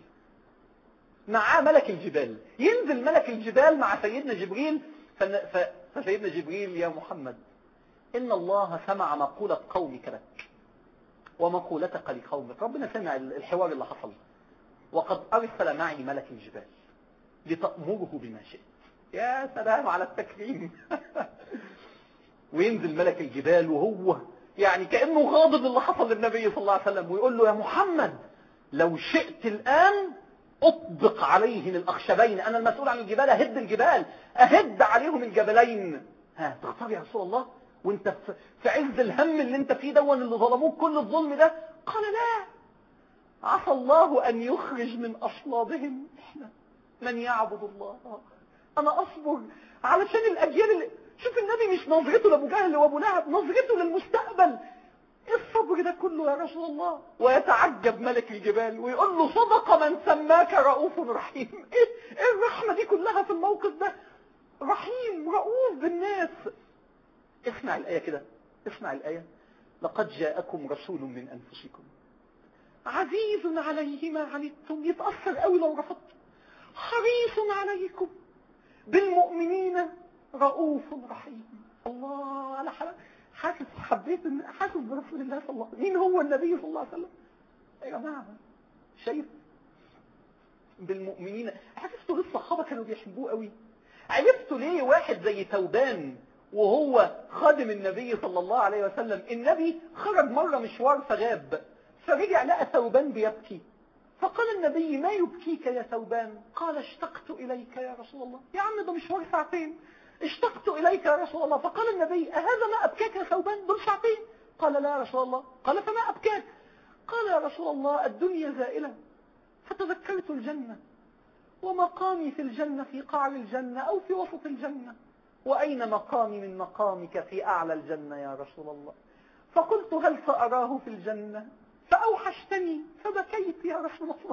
معاه ملك الجبال ينزل ملك الجبال مع سيدنا جبريل فسيدنا جبريل يا محمد إن الله سمع مقولة قومك لك ومقولتك لقومك ربنا سمع الحوار اللي حصل وقد أرسل معي ملك الجبال لتأمره بما شئت يا سلام على التكريم وينزل ملك الجبال وهو يعني كأنه غاضب اللي حصل للنبي صلى الله عليه وسلم ويقول له يا محمد لو شئت الآن أطبق عليهم الأخشبين أنا المسؤول عن الجبال أهد الجبال أهد عليهم الجبلين ها تختار يا رسول الله وانت في عز الهم اللي انت فيه دون اللي ظلموك كل الظلم ده قال لا عسى الله أن يخرج من أصلابهم إحنا من يعبد الله أنا أصبر علشان الأجيال اللي شوف النبي مش نظرته لأبو جهل وأبو لهب نظرته للمستقبل ايه الصبر ده كله يا رسول الله ويتعجب ملك الجبال ويقول له صدق من سماك رؤوف رحيم ايه, إيه الرحمة دي كلها في الموقف ده رحيم رؤوف بالناس اسمع الآية كده اسمع الآية لقد جاءكم رسول من أنفسكم عزيز عليه ما عنتم يتأثر قوي لو رفضت حريص عليكم بالمؤمنين رؤوف رحيم الله على حلقة حاسس حبيت ان حاسس برسول الله صلى الله عليه وسلم مين هو النبي صلى الله عليه وسلم يا جماعه شايف بالمؤمنين عرفتوا ليه الصحابه كانوا بيحبوه قوي عرفتوا ليه واحد زي ثوبان وهو خادم النبي صلى الله عليه وسلم النبي خرج مرة مشوار فغاب فرجع لقى ثوبان بيبكي فقال النبي ما يبكيك يا ثوبان قال اشتقت إليك يا رسول الله يا عم ده مشوار ساعتين اشتقت إليك يا رسول الله فقال النبي أهذا ما أبكاك يا ثوبان دول ساعتين قال لا يا رسول الله قال فما أبكاك قال يا رسول الله الدنيا زائلة فتذكرت الجنة ومقامي في الجنة في قعر الجنة أو في وسط الجنة وأين مقامي من مقامك في أعلى الجنة يا رسول الله فقلت هل سأراه في الجنة فأوحشتني فبكيت يا رسول الله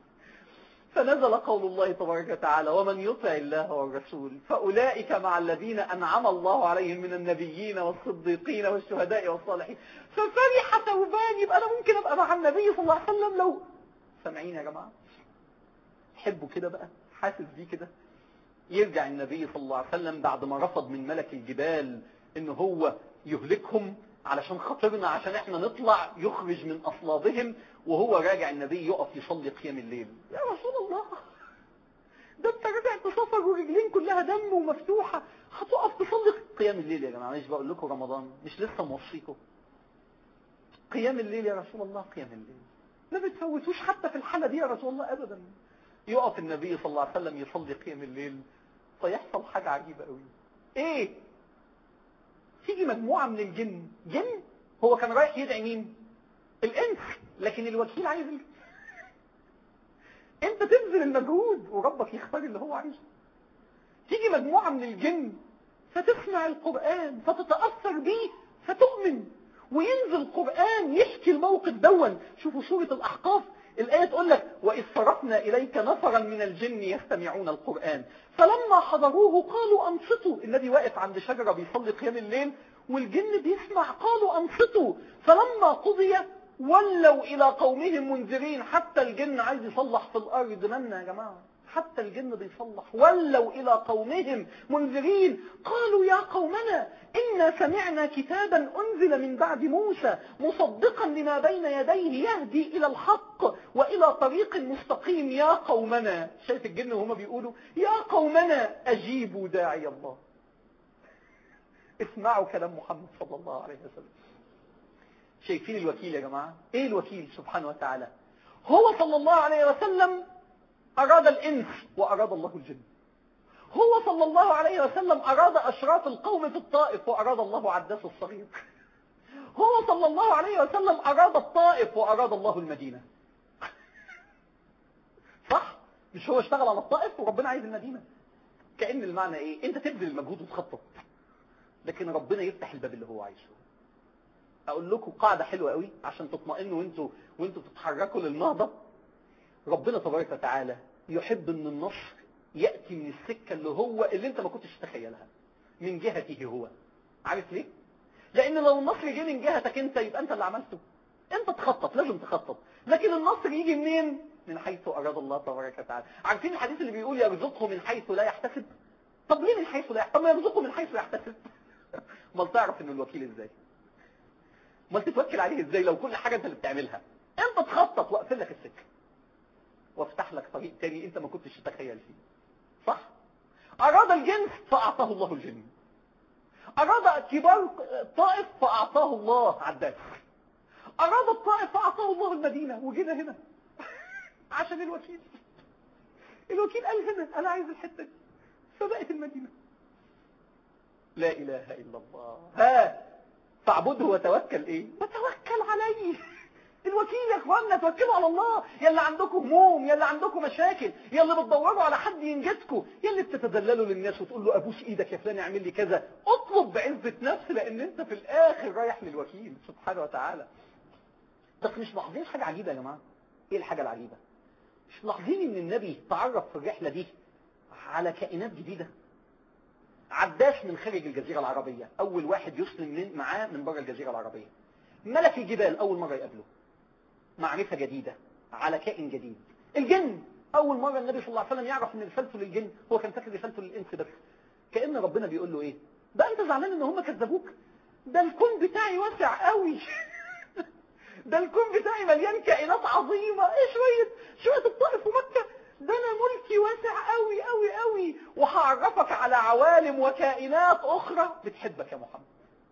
فنزل قول الله تبارك وتعالى ومن يطع الله والرسول فأولئك مع الذين أنعم الله عليهم من النبيين والصديقين والشهداء والصالحين ففرح ثوبان يبقى أنا ممكن أبقى مع النبي صلى الله عليه وسلم لو سامعين يا جماعة حبوا كده بقى حاسس بيه كده يرجع النبي صلى الله عليه وسلم بعد ما رفض من ملك الجبال ان هو يهلكهم علشان خاطرنا عشان احنا نطلع يخرج من اصلابهم وهو راجع النبي يقف يصلي قيام الليل يا رسول الله ده انت راجع تسافر ورجلين كلها دم ومفتوحة هتقف تصلي قيام الليل يا جماعة مش بقول لكم رمضان مش لسه موصيكم قيام الليل يا رسول الله قيام الليل ما بتفوتوش حتى في الحالة دي يا رسول الله ابدا يقف النبي صلى الله عليه وسلم يصلي قيام الليل فيحصل حاجة عجيبة قوي ايه تيجي مجموعة من الجن جن هو كان رايح يدعي مين الانس لكن الوكيل عايز ال... انت تبذل المجهود وربك يختار اللي هو عايزه تيجي مجموعة من الجن فتسمع القرآن فتتأثر بيه فتؤمن وينزل القرآن يحكي الموقف دون شوفوا سورة الأحقاف الآية تقول لك وإذ صرفنا إليك نفرا من الجن يستمعون القرآن فلما حضروه قالوا أنصتوا النبي واقف عند شجرة بيصلي قيام الليل والجن بيسمع قالوا أنصتوا فلما قضي ولوا إلى قومهم منذرين حتى الجن عايز يصلح في الأرض منا يا جماعة حتى الجن بيصلح ولوا إلى قومهم منذرين قالوا يا قومنا إنا سمعنا كتابا أنزل من بعد موسى مصدقا لما بين يديه يهدي إلى الحق وإلى طريق مستقيم يا قومنا شايف الجن وهما بيقولوا يا قومنا أجيبوا داعي الله اسمعوا كلام محمد صلى الله عليه وسلم شايفين الوكيل يا جماعة ايه الوكيل سبحانه وتعالى هو صلى الله عليه وسلم أراد الإنس وأراد الله الجن هو صلى الله عليه وسلم أراد أشراف القوم في الطائف وأراد الله عداس الصغير هو صلى الله عليه وسلم أراد الطائف وأراد الله المدينة صح؟ مش هو اشتغل على الطائف وربنا عايز المدينة كأن المعنى ايه انت تبذل المجهود وتخطط لكن ربنا يفتح الباب اللي هو عايزه اقول لكم قاعدة حلوة قوي عشان تطمئنوا وانتوا وانتوا بتتحركوا للنهضة ربنا تبارك وتعالى يحب ان النصر يأتي من السكة اللي هو اللي انت ما كنتش تتخيلها من جهته هو عارف ليه لان لو النصر جه من جهتك انت يبقى انت اللي عملته انت تخطط لازم تخطط لكن النصر يجي منين من حيث اراد الله تبارك وتعالى عارفين الحديث اللي بيقول يرزقه من حيث لا يحتسب طب ليه من حيث لا يحتسب طب ما يرزقه من حيث يحتسب امال تعرف انه الوكيل ازاي امال تتوكل عليه ازاي لو كل حاجه انت اللي بتعملها انت تخطط واقفل لك السكه وافتح لك طريق تاني انت ما كنتش تتخيل فيه صح اراد الجنس فاعطاه الله الجن اراد كبار الطائف فاعطاه الله عداس اراد الطائف فاعطاه الله المدينه وجينا هنا عشان الوكيل الوكيل قال هنا انا عايز الحته دي فبقت المدينه لا اله الا الله ها فاعبده وتوكل ايه وتوكل عليه الوكيل يا اخواننا توكلوا على الله يا اللي عندكم هموم يا اللي عندكم مشاكل يا اللي بتدوروا على حد ينجدكم يا اللي بتتدللوا للناس وتقول له ابوس ايدك يا فلان اعمل لي كذا اطلب بعزة نفس لان انت في الاخر رايح للوكيل سبحانه وتعالى بس مش ملاحظين حاجة عجيبة يا جماعة ايه الحاجة العجيبة مش ملاحظين ان النبي تعرف في الرحلة دي على كائنات جديدة عداس من خارج الجزيرة العربية اول واحد يسلم من معاه من بره الجزيرة العربية ملك الجبال اول مرة يقابله معرفة جديدة على كائن جديد الجن اول مرة النبي صلى الله عليه وسلم يعرف ان رسالته للجن هو كان فاكر رسالته للانس بس كأن ربنا بيقول له ايه ده انت زعلان ان هم كذبوك ده الكون بتاعي واسع قوي ده الكون بتاعي مليان كائنات عظيمة ايه شوية شوية الطائف ومكة ده انا ملكي واسع قوي قوي قوي وهعرفك على عوالم وكائنات اخرى بتحبك يا محمد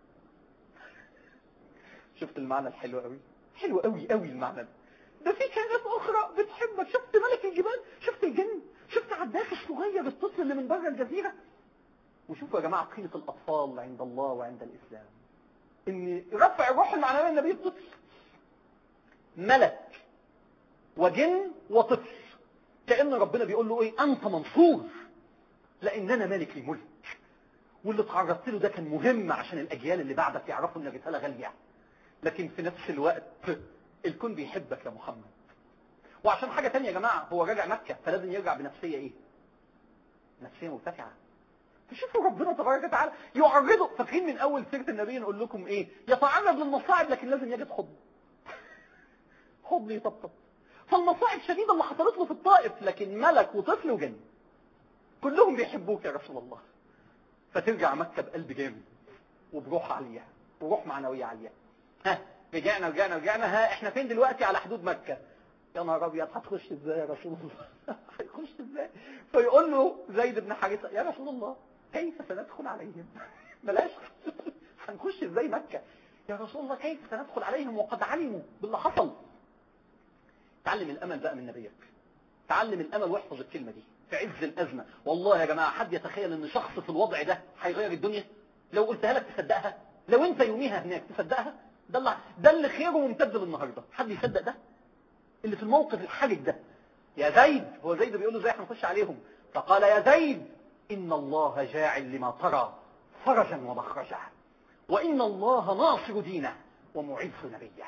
شفت المعنى الحلو قوي حلو قوي قوي المعنى ده ده في كائنات اخرى بتحبك شفت ملك الجبال شفت الجن شفت عداس الصغير الطفل اللي من بره الجزيرة وشوفوا يا جماعة قيمة الاطفال عند الله وعند الاسلام ان رفع الروح المعنوية النبي الطفل ملك وجن وطفل كأن ربنا بيقول له ايه انت منصور لان انا مالك الملك واللي تعرضت له ده كان مهم عشان الاجيال اللي بعدك يعرفوا ان الرسالة غالية لكن في نفس الوقت الكون بيحبك يا محمد وعشان حاجة تانية يا جماعة هو راجع مكة فلازم يرجع بنفسية ايه نفسية مرتفعة تشوفوا ربنا تبارك وتعالى يعرضه فاكرين من اول سيرة النبي نقول لكم ايه يتعرض للمصاعب لكن لازم يجد حضن حضن يطبطب فالمصاعب شديدة اللي حصلت له في الطائف لكن ملك وطفل وجن كلهم بيحبوك يا رسول الله فترجع مكة بقلب جامد وبروح عالية وروح معنوية عالية ها رجعنا رجعنا رجعنا ها احنا فين دلوقتي على حدود مكة يا نهار ابيض هتخش ازاي يا رسول الله هيخش ازاي فيقول له زيد بن حارثة يا رسول الله كيف سندخل عليهم بلاش هنخش ازاي مكة يا رسول الله كيف سندخل عليهم وقد علموا باللي حصل تعلم الامل بقى من نبيك تعلم الامل واحفظ الكلمة دي في عز الازمة والله يا جماعة حد يتخيل ان شخص في الوضع ده هيغير الدنيا لو قلتها لك تصدقها لو انت يوميها هناك تصدقها ده اللي ده اللي خيره ممتد للنهارده حد يصدق ده اللي في الموقف الحرج ده يا زيد هو زيد بيقول له ازاي هنخش عليهم فقال يا زيد ان الله جاعل لما ترى فرجا ومخرجا وان الله ناصر دينه ومعز نبيه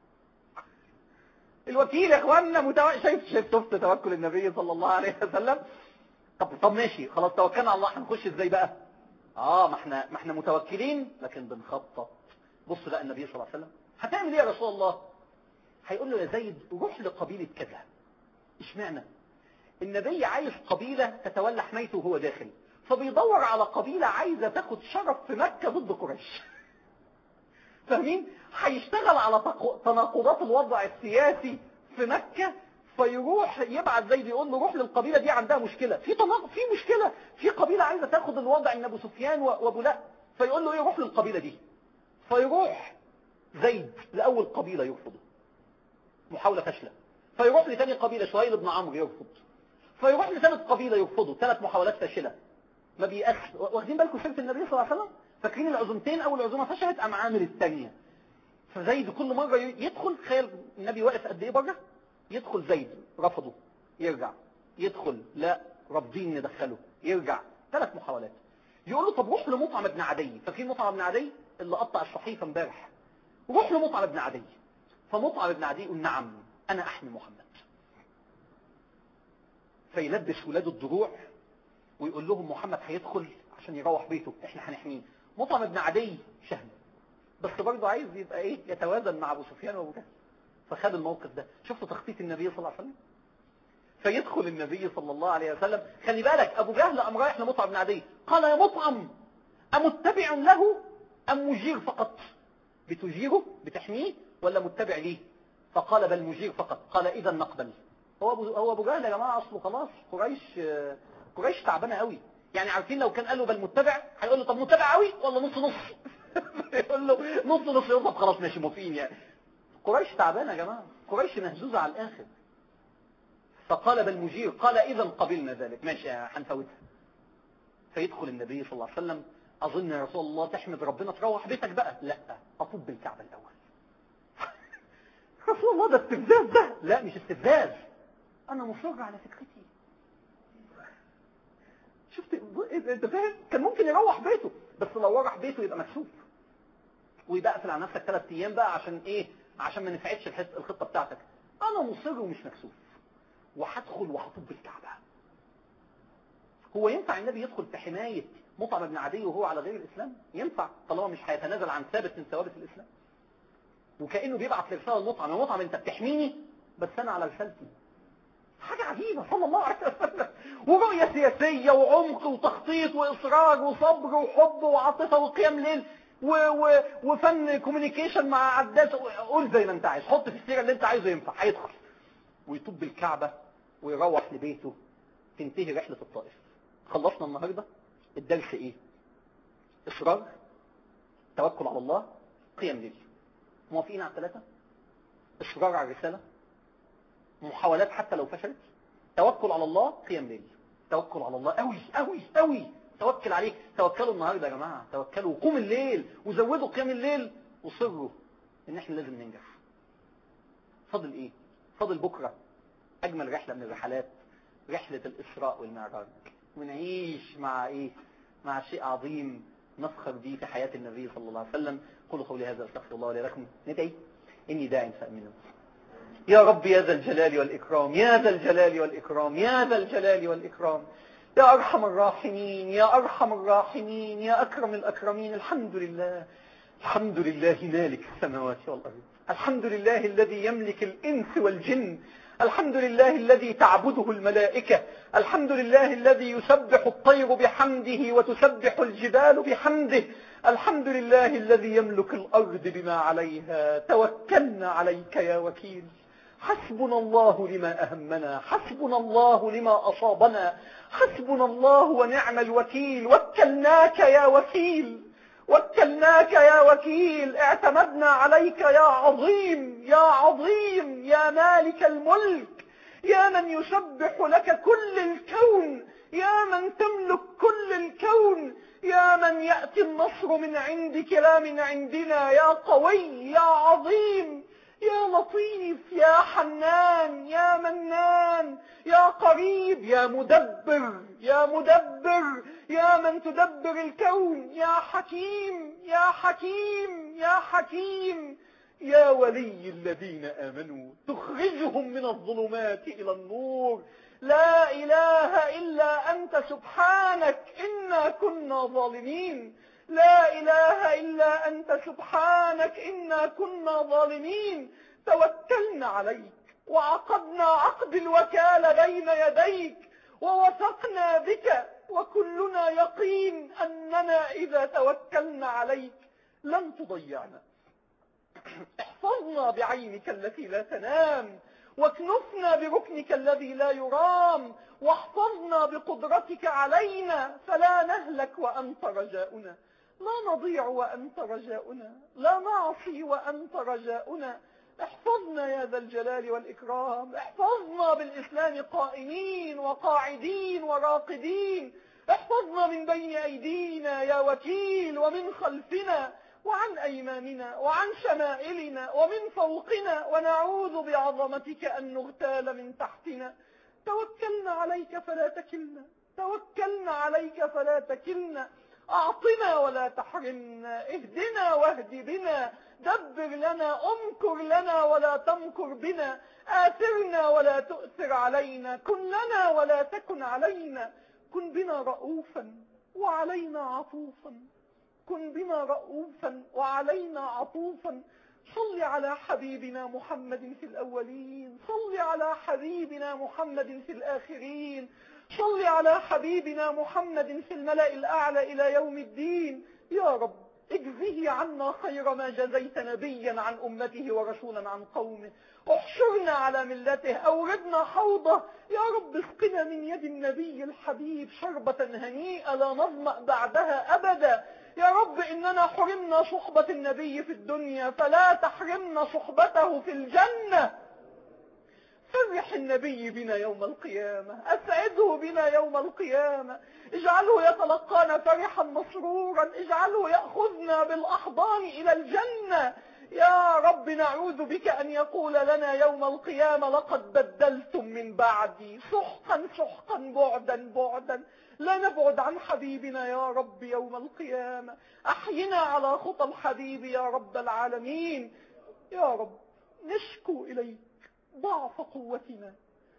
الوكيل يا اخواننا متو... شايف شايف شفت توكل النبي صلى الله عليه وسلم طب طب ماشي خلاص توكلنا على الله هنخش ازاي بقى اه ما احنا ما احنا متوكلين لكن بنخطط بص بقى النبي صلى الله عليه وسلم هتعمل ايه يا رسول الله هيقول له يا زيد روح لقبيلة كذا اشمعنى النبي عايز قبيلة تتولى حمايته وهو داخل فبيدور على قبيلة عايزة تاخد شرف في مكة ضد قريش فاهمين هيشتغل على تناقضات الوضع السياسي في مكة فيروح يبعت زيد يقول له روح للقبيلة دي عندها مشكلة في تناقض في مشكلة في قبيلة عايزة تاخد الوضع ان ابو سفيان وابو لا فيقول له ايه روح للقبيلة دي فيروح زيد لأول قبيلة يرفضه محاولة فاشلة فيروح لتاني قبيلة سهيل بن عمرو يرفض فيروح لثالث قبيلة يرفضه ثلاث محاولات فاشلة ما بيأس واخدين بالكم سيرة النبي صلى الله عليه وسلم فاكرين العزومتين اول عزومة فشلت قام عامل الثانية فزيد كل مرة يدخل تخيل النبي واقف قد ايه بره يدخل زيد رفضه يرجع يدخل لا رافضين ندخله يرجع ثلاث محاولات يقول له طب روح لمطعم ابن عدي فاكرين مطعم ابن عدي اللي قطع الصحيفة امبارح روح لمطعم ابن عدي فمطعم ابن عدي يقول نعم انا احمي محمد فيلبس ولاده الدروع ويقول لهم محمد هيدخل عشان يروح بيته احنا هنحميه مطعم ابن عدي شهم بس برضه عايز يبقى ايه يتوازن مع ابو سفيان وابو جهل فخد الموقف ده شفتوا تخطيط النبي صلى الله عليه وسلم فيدخل النبي صلى الله عليه وسلم خلي بالك ابو جهل قام رايح لمطعم بن عدي قال يا مطعم امتبع له ام مجير فقط بتجيره بتحميه ولا متبع ليه فقال بل مجير فقط قال اذا نقبل هو ابو هو ابو جهل يا جماعه اصله خلاص قريش قريش تعبانه قوي يعني عارفين لو كان قال له بل متبع هيقول له طب متبع قوي ولا نص نص يقول له نص نص يقول طب خلاص ماشي موافقين يعني قريش تعبانه يا جماعه قريش مهزوزه على الاخر فقال بل مجير قال اذا قبلنا ذلك ماشي هنفوتها فيدخل النبي صلى الله عليه وسلم اظن يا رسول الله تحمد ربنا تروح بيتك بقى لا اطوب بالكعبه الاول رسول الله ده استفزاز ده لا مش استفزاز انا مصر على فكرتي شفت انت فاهم كان ممكن يروح بيته بس لو راح بيته يبقى مكسوف ويبقى اقفل على نفسك ثلاث ايام بقى عشان ايه عشان ما نفعتش الخطه بتاعتك انا مصر ومش مكسوف وهدخل وهطب الكعبه هو ينفع النبي يدخل في حمايه مطعم بن عدي وهو على غير الاسلام ينفع طالما مش هيتنازل عن ثابت من ثوابت الاسلام وكانه بيبعت رساله لمطعم يا مطعم انت بتحميني بس انا على رسالتي حاجة عجيبة صلى الله عليه وسلم ورؤية سياسية وعمق وتخطيط وإصرار وصبر وحب وعاطفة وقيام ليل و و وفن كوميونيكيشن مع عداس قول زي ما انت عايز حط في السيرة اللي انت عايزه ينفع هيدخل ويطب الكعبة ويروح لبيته تنتهي رحلة الطائف خلصنا النهاردة الدرس ايه اصرار توكل على الله قيام ليل موافقين على الثلاثة اصرار على الرسالة محاولات حتى لو فشلت توكل على الله قيام ليل توكل على الله قوي قوي قوي توكل عليه توكلوا النهارده يا جماعه توكلوا وقوم الليل وزودوا قيام الليل وصروا ان احنا لازم ننجح فاضل ايه فاضل بكره اجمل رحله من الرحلات رحله الاسراء والمعراج ونعيش مع ايه مع شيء عظيم نفخر به في حياه النبي صلى الله عليه وسلم قولوا قولي هذا استغفر الله لي لكم ندعي اني داع فامنوا يا رب يا ذا الجلال والإكرام يا ذا الجلال والإكرام يا ذا الجلال والإكرام يا أرحم الراحمين يا أرحم الراحمين يا أكرم الأكرمين الحمد لله الحمد لله مالك السماوات والأرض الحمد لله الذي يملك الإنس والجن الحمد لله الذي تعبده الملائكة الحمد لله الذي يسبح الطير بحمده وتسبح الجبال بحمده الحمد لله الذي يملك الأرض بما عليها توكلنا عليك يا وكيل حسبنا الله لما أهمنا حسبنا الله لما أصابنا حسبنا الله ونعم الوكيل وكلناك يا وكيل وكلناك يا وكيل اعتمدنا عليك يا عظيم يا عظيم يا مالك الملك يا من يسبح لك كل الكون يا من تملك كل الكون يا من يأتي النصر من عندك لا من عندنا يا قوي يا عظيم يا لطيف يا حنان يا منان يا قريب يا مدبر يا مدبر يا من تدبر الكون يا حكيم يا حكيم يا حكيم يا ولي الذين آمنوا تخرجهم من الظلمات إلى النور لا إله إلا أنت سبحانك إنا كنا ظالمين لا إله إلا أنت سبحانك إنا كنا ظالمين توكلنا عليك وعقدنا عقد الوكالة بين يديك ووثقنا بك وكلنا يقين أننا إذا توكلنا عليك لن تضيعنا احفظنا بعينك التي لا تنام واكنفنا بركنك الذي لا يرام واحفظنا بقدرتك علينا فلا نهلك وأنت رجاؤنا لا نضيع وأنت رجاؤنا لا نعصي وأنت رجاؤنا احفظنا يا ذا الجلال والإكرام احفظنا بالإسلام قائمين وقاعدين وراقدين احفظنا من بين أيدينا يا وكيل ومن خلفنا وعن أيماننا وعن شمائلنا ومن فوقنا ونعوذ بعظمتك أن نغتال من تحتنا توكلنا عليك فلا تكلنا توكلنا عليك فلا تكلنا أعطنا ولا تحرمنا اهدنا واهد بنا دبر لنا امكر لنا ولا تمكر بنا آثرنا ولا تؤثر علينا كن لنا ولا تكن علينا كن بنا رؤوفا وعلينا عطوفا كن بنا رؤوفا وعلينا عطوفا صل على حبيبنا محمد في الأولين صل على حبيبنا محمد في الآخرين صل على حبيبنا محمد في الملأ الأعلى إلى يوم الدين يا رب اجزه عنا خير ما جزيت نبيا عن أمته ورسولا عن قومه احشرنا على ملته أوردنا حوضه يا رب اسقنا من يد النبي الحبيب شربة هنيئة لا نظمأ بعدها أبدا يا رب إننا حرمنا صحبة النبي في الدنيا فلا تحرمنا صحبته في الجنة فرح النبي بنا يوم القيامة أسعده بنا يوم القيامة اجعله يتلقانا فرحا مسرورا اجعله يأخذنا بالأحضان إلى الجنة يا رب نعوذ بك أن يقول لنا يوم القيامة لقد بدلتم من بعدي سحقا سحقا بعدا بعدا لا نبعد عن حبيبنا يا رب يوم القيامة أحينا على خطى الحبيب يا رب العالمين يا رب نشكو إليك ضعف قوتنا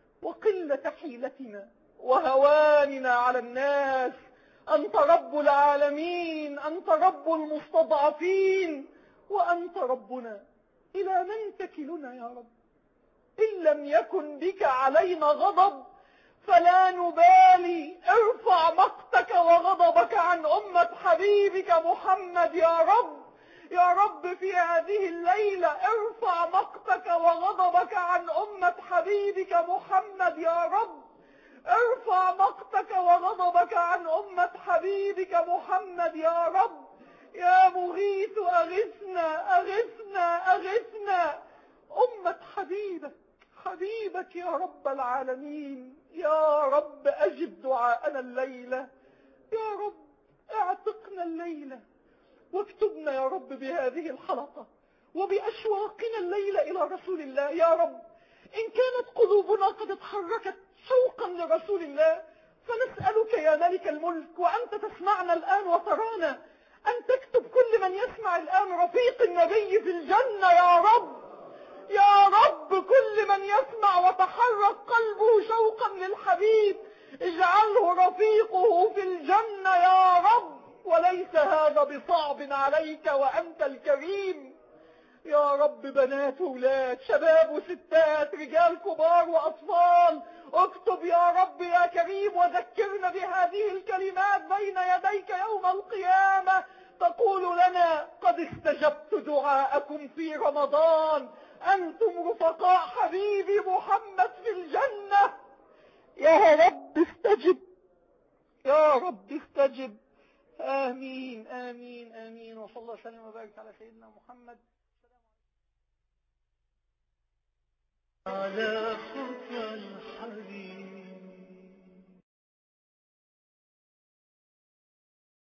وقلة حيلتنا وهواننا على الناس أنت رب العالمين أنت رب المستضعفين وأنت ربنا إلى من تكلنا يا رب إن لم يكن بك علينا غضب فلا نبالي ارفع مقتك وغضبك عن أمة حبيبك محمد يا رب يا رب في هذه الليلة ارفع مقتك وغضبك عن أمة حبيبك محمد يا رب ارفع مقتك وغضبك عن أمة حبيبك محمد يا رب يا مغيث أغثنا أغثنا أغثنا أمة حبيبك حبيبك يا رب العالمين يا رب أجب دعاءنا الليلة يا رب اعتقنا الليلة واكتبنا يا رب بهذه الحلقة وبأشواقنا الليلة إلى رسول الله يا رب إن كانت قلوبنا قد اتحركت شوقا لرسول الله فنسألك يا ملك الملك وأنت تسمعنا الآن وترانا أن تكتب كل من يسمع الآن رفيق النبي في الجنة يا رب يا رب كل من يسمع وتحرك قلبه شوقا للحبيب اجعله رفيقه في الجنة يا رب وليس هذا بصعب عليك وأنت الكريم يا رب بنات وولاد شباب وستات رجال كبار وأطفال اكتب يا رب يا كريم وذكرنا بهذه الكلمات بين يديك يوم القيامة تقول لنا قد استجبت دعاءكم في رمضان أنتم رفقاء حبيبي محمد في الجنة يا رب استجب يا رب استجب آمين آمين آمين وصلى الله وسلم وبارك على سيدنا محمد على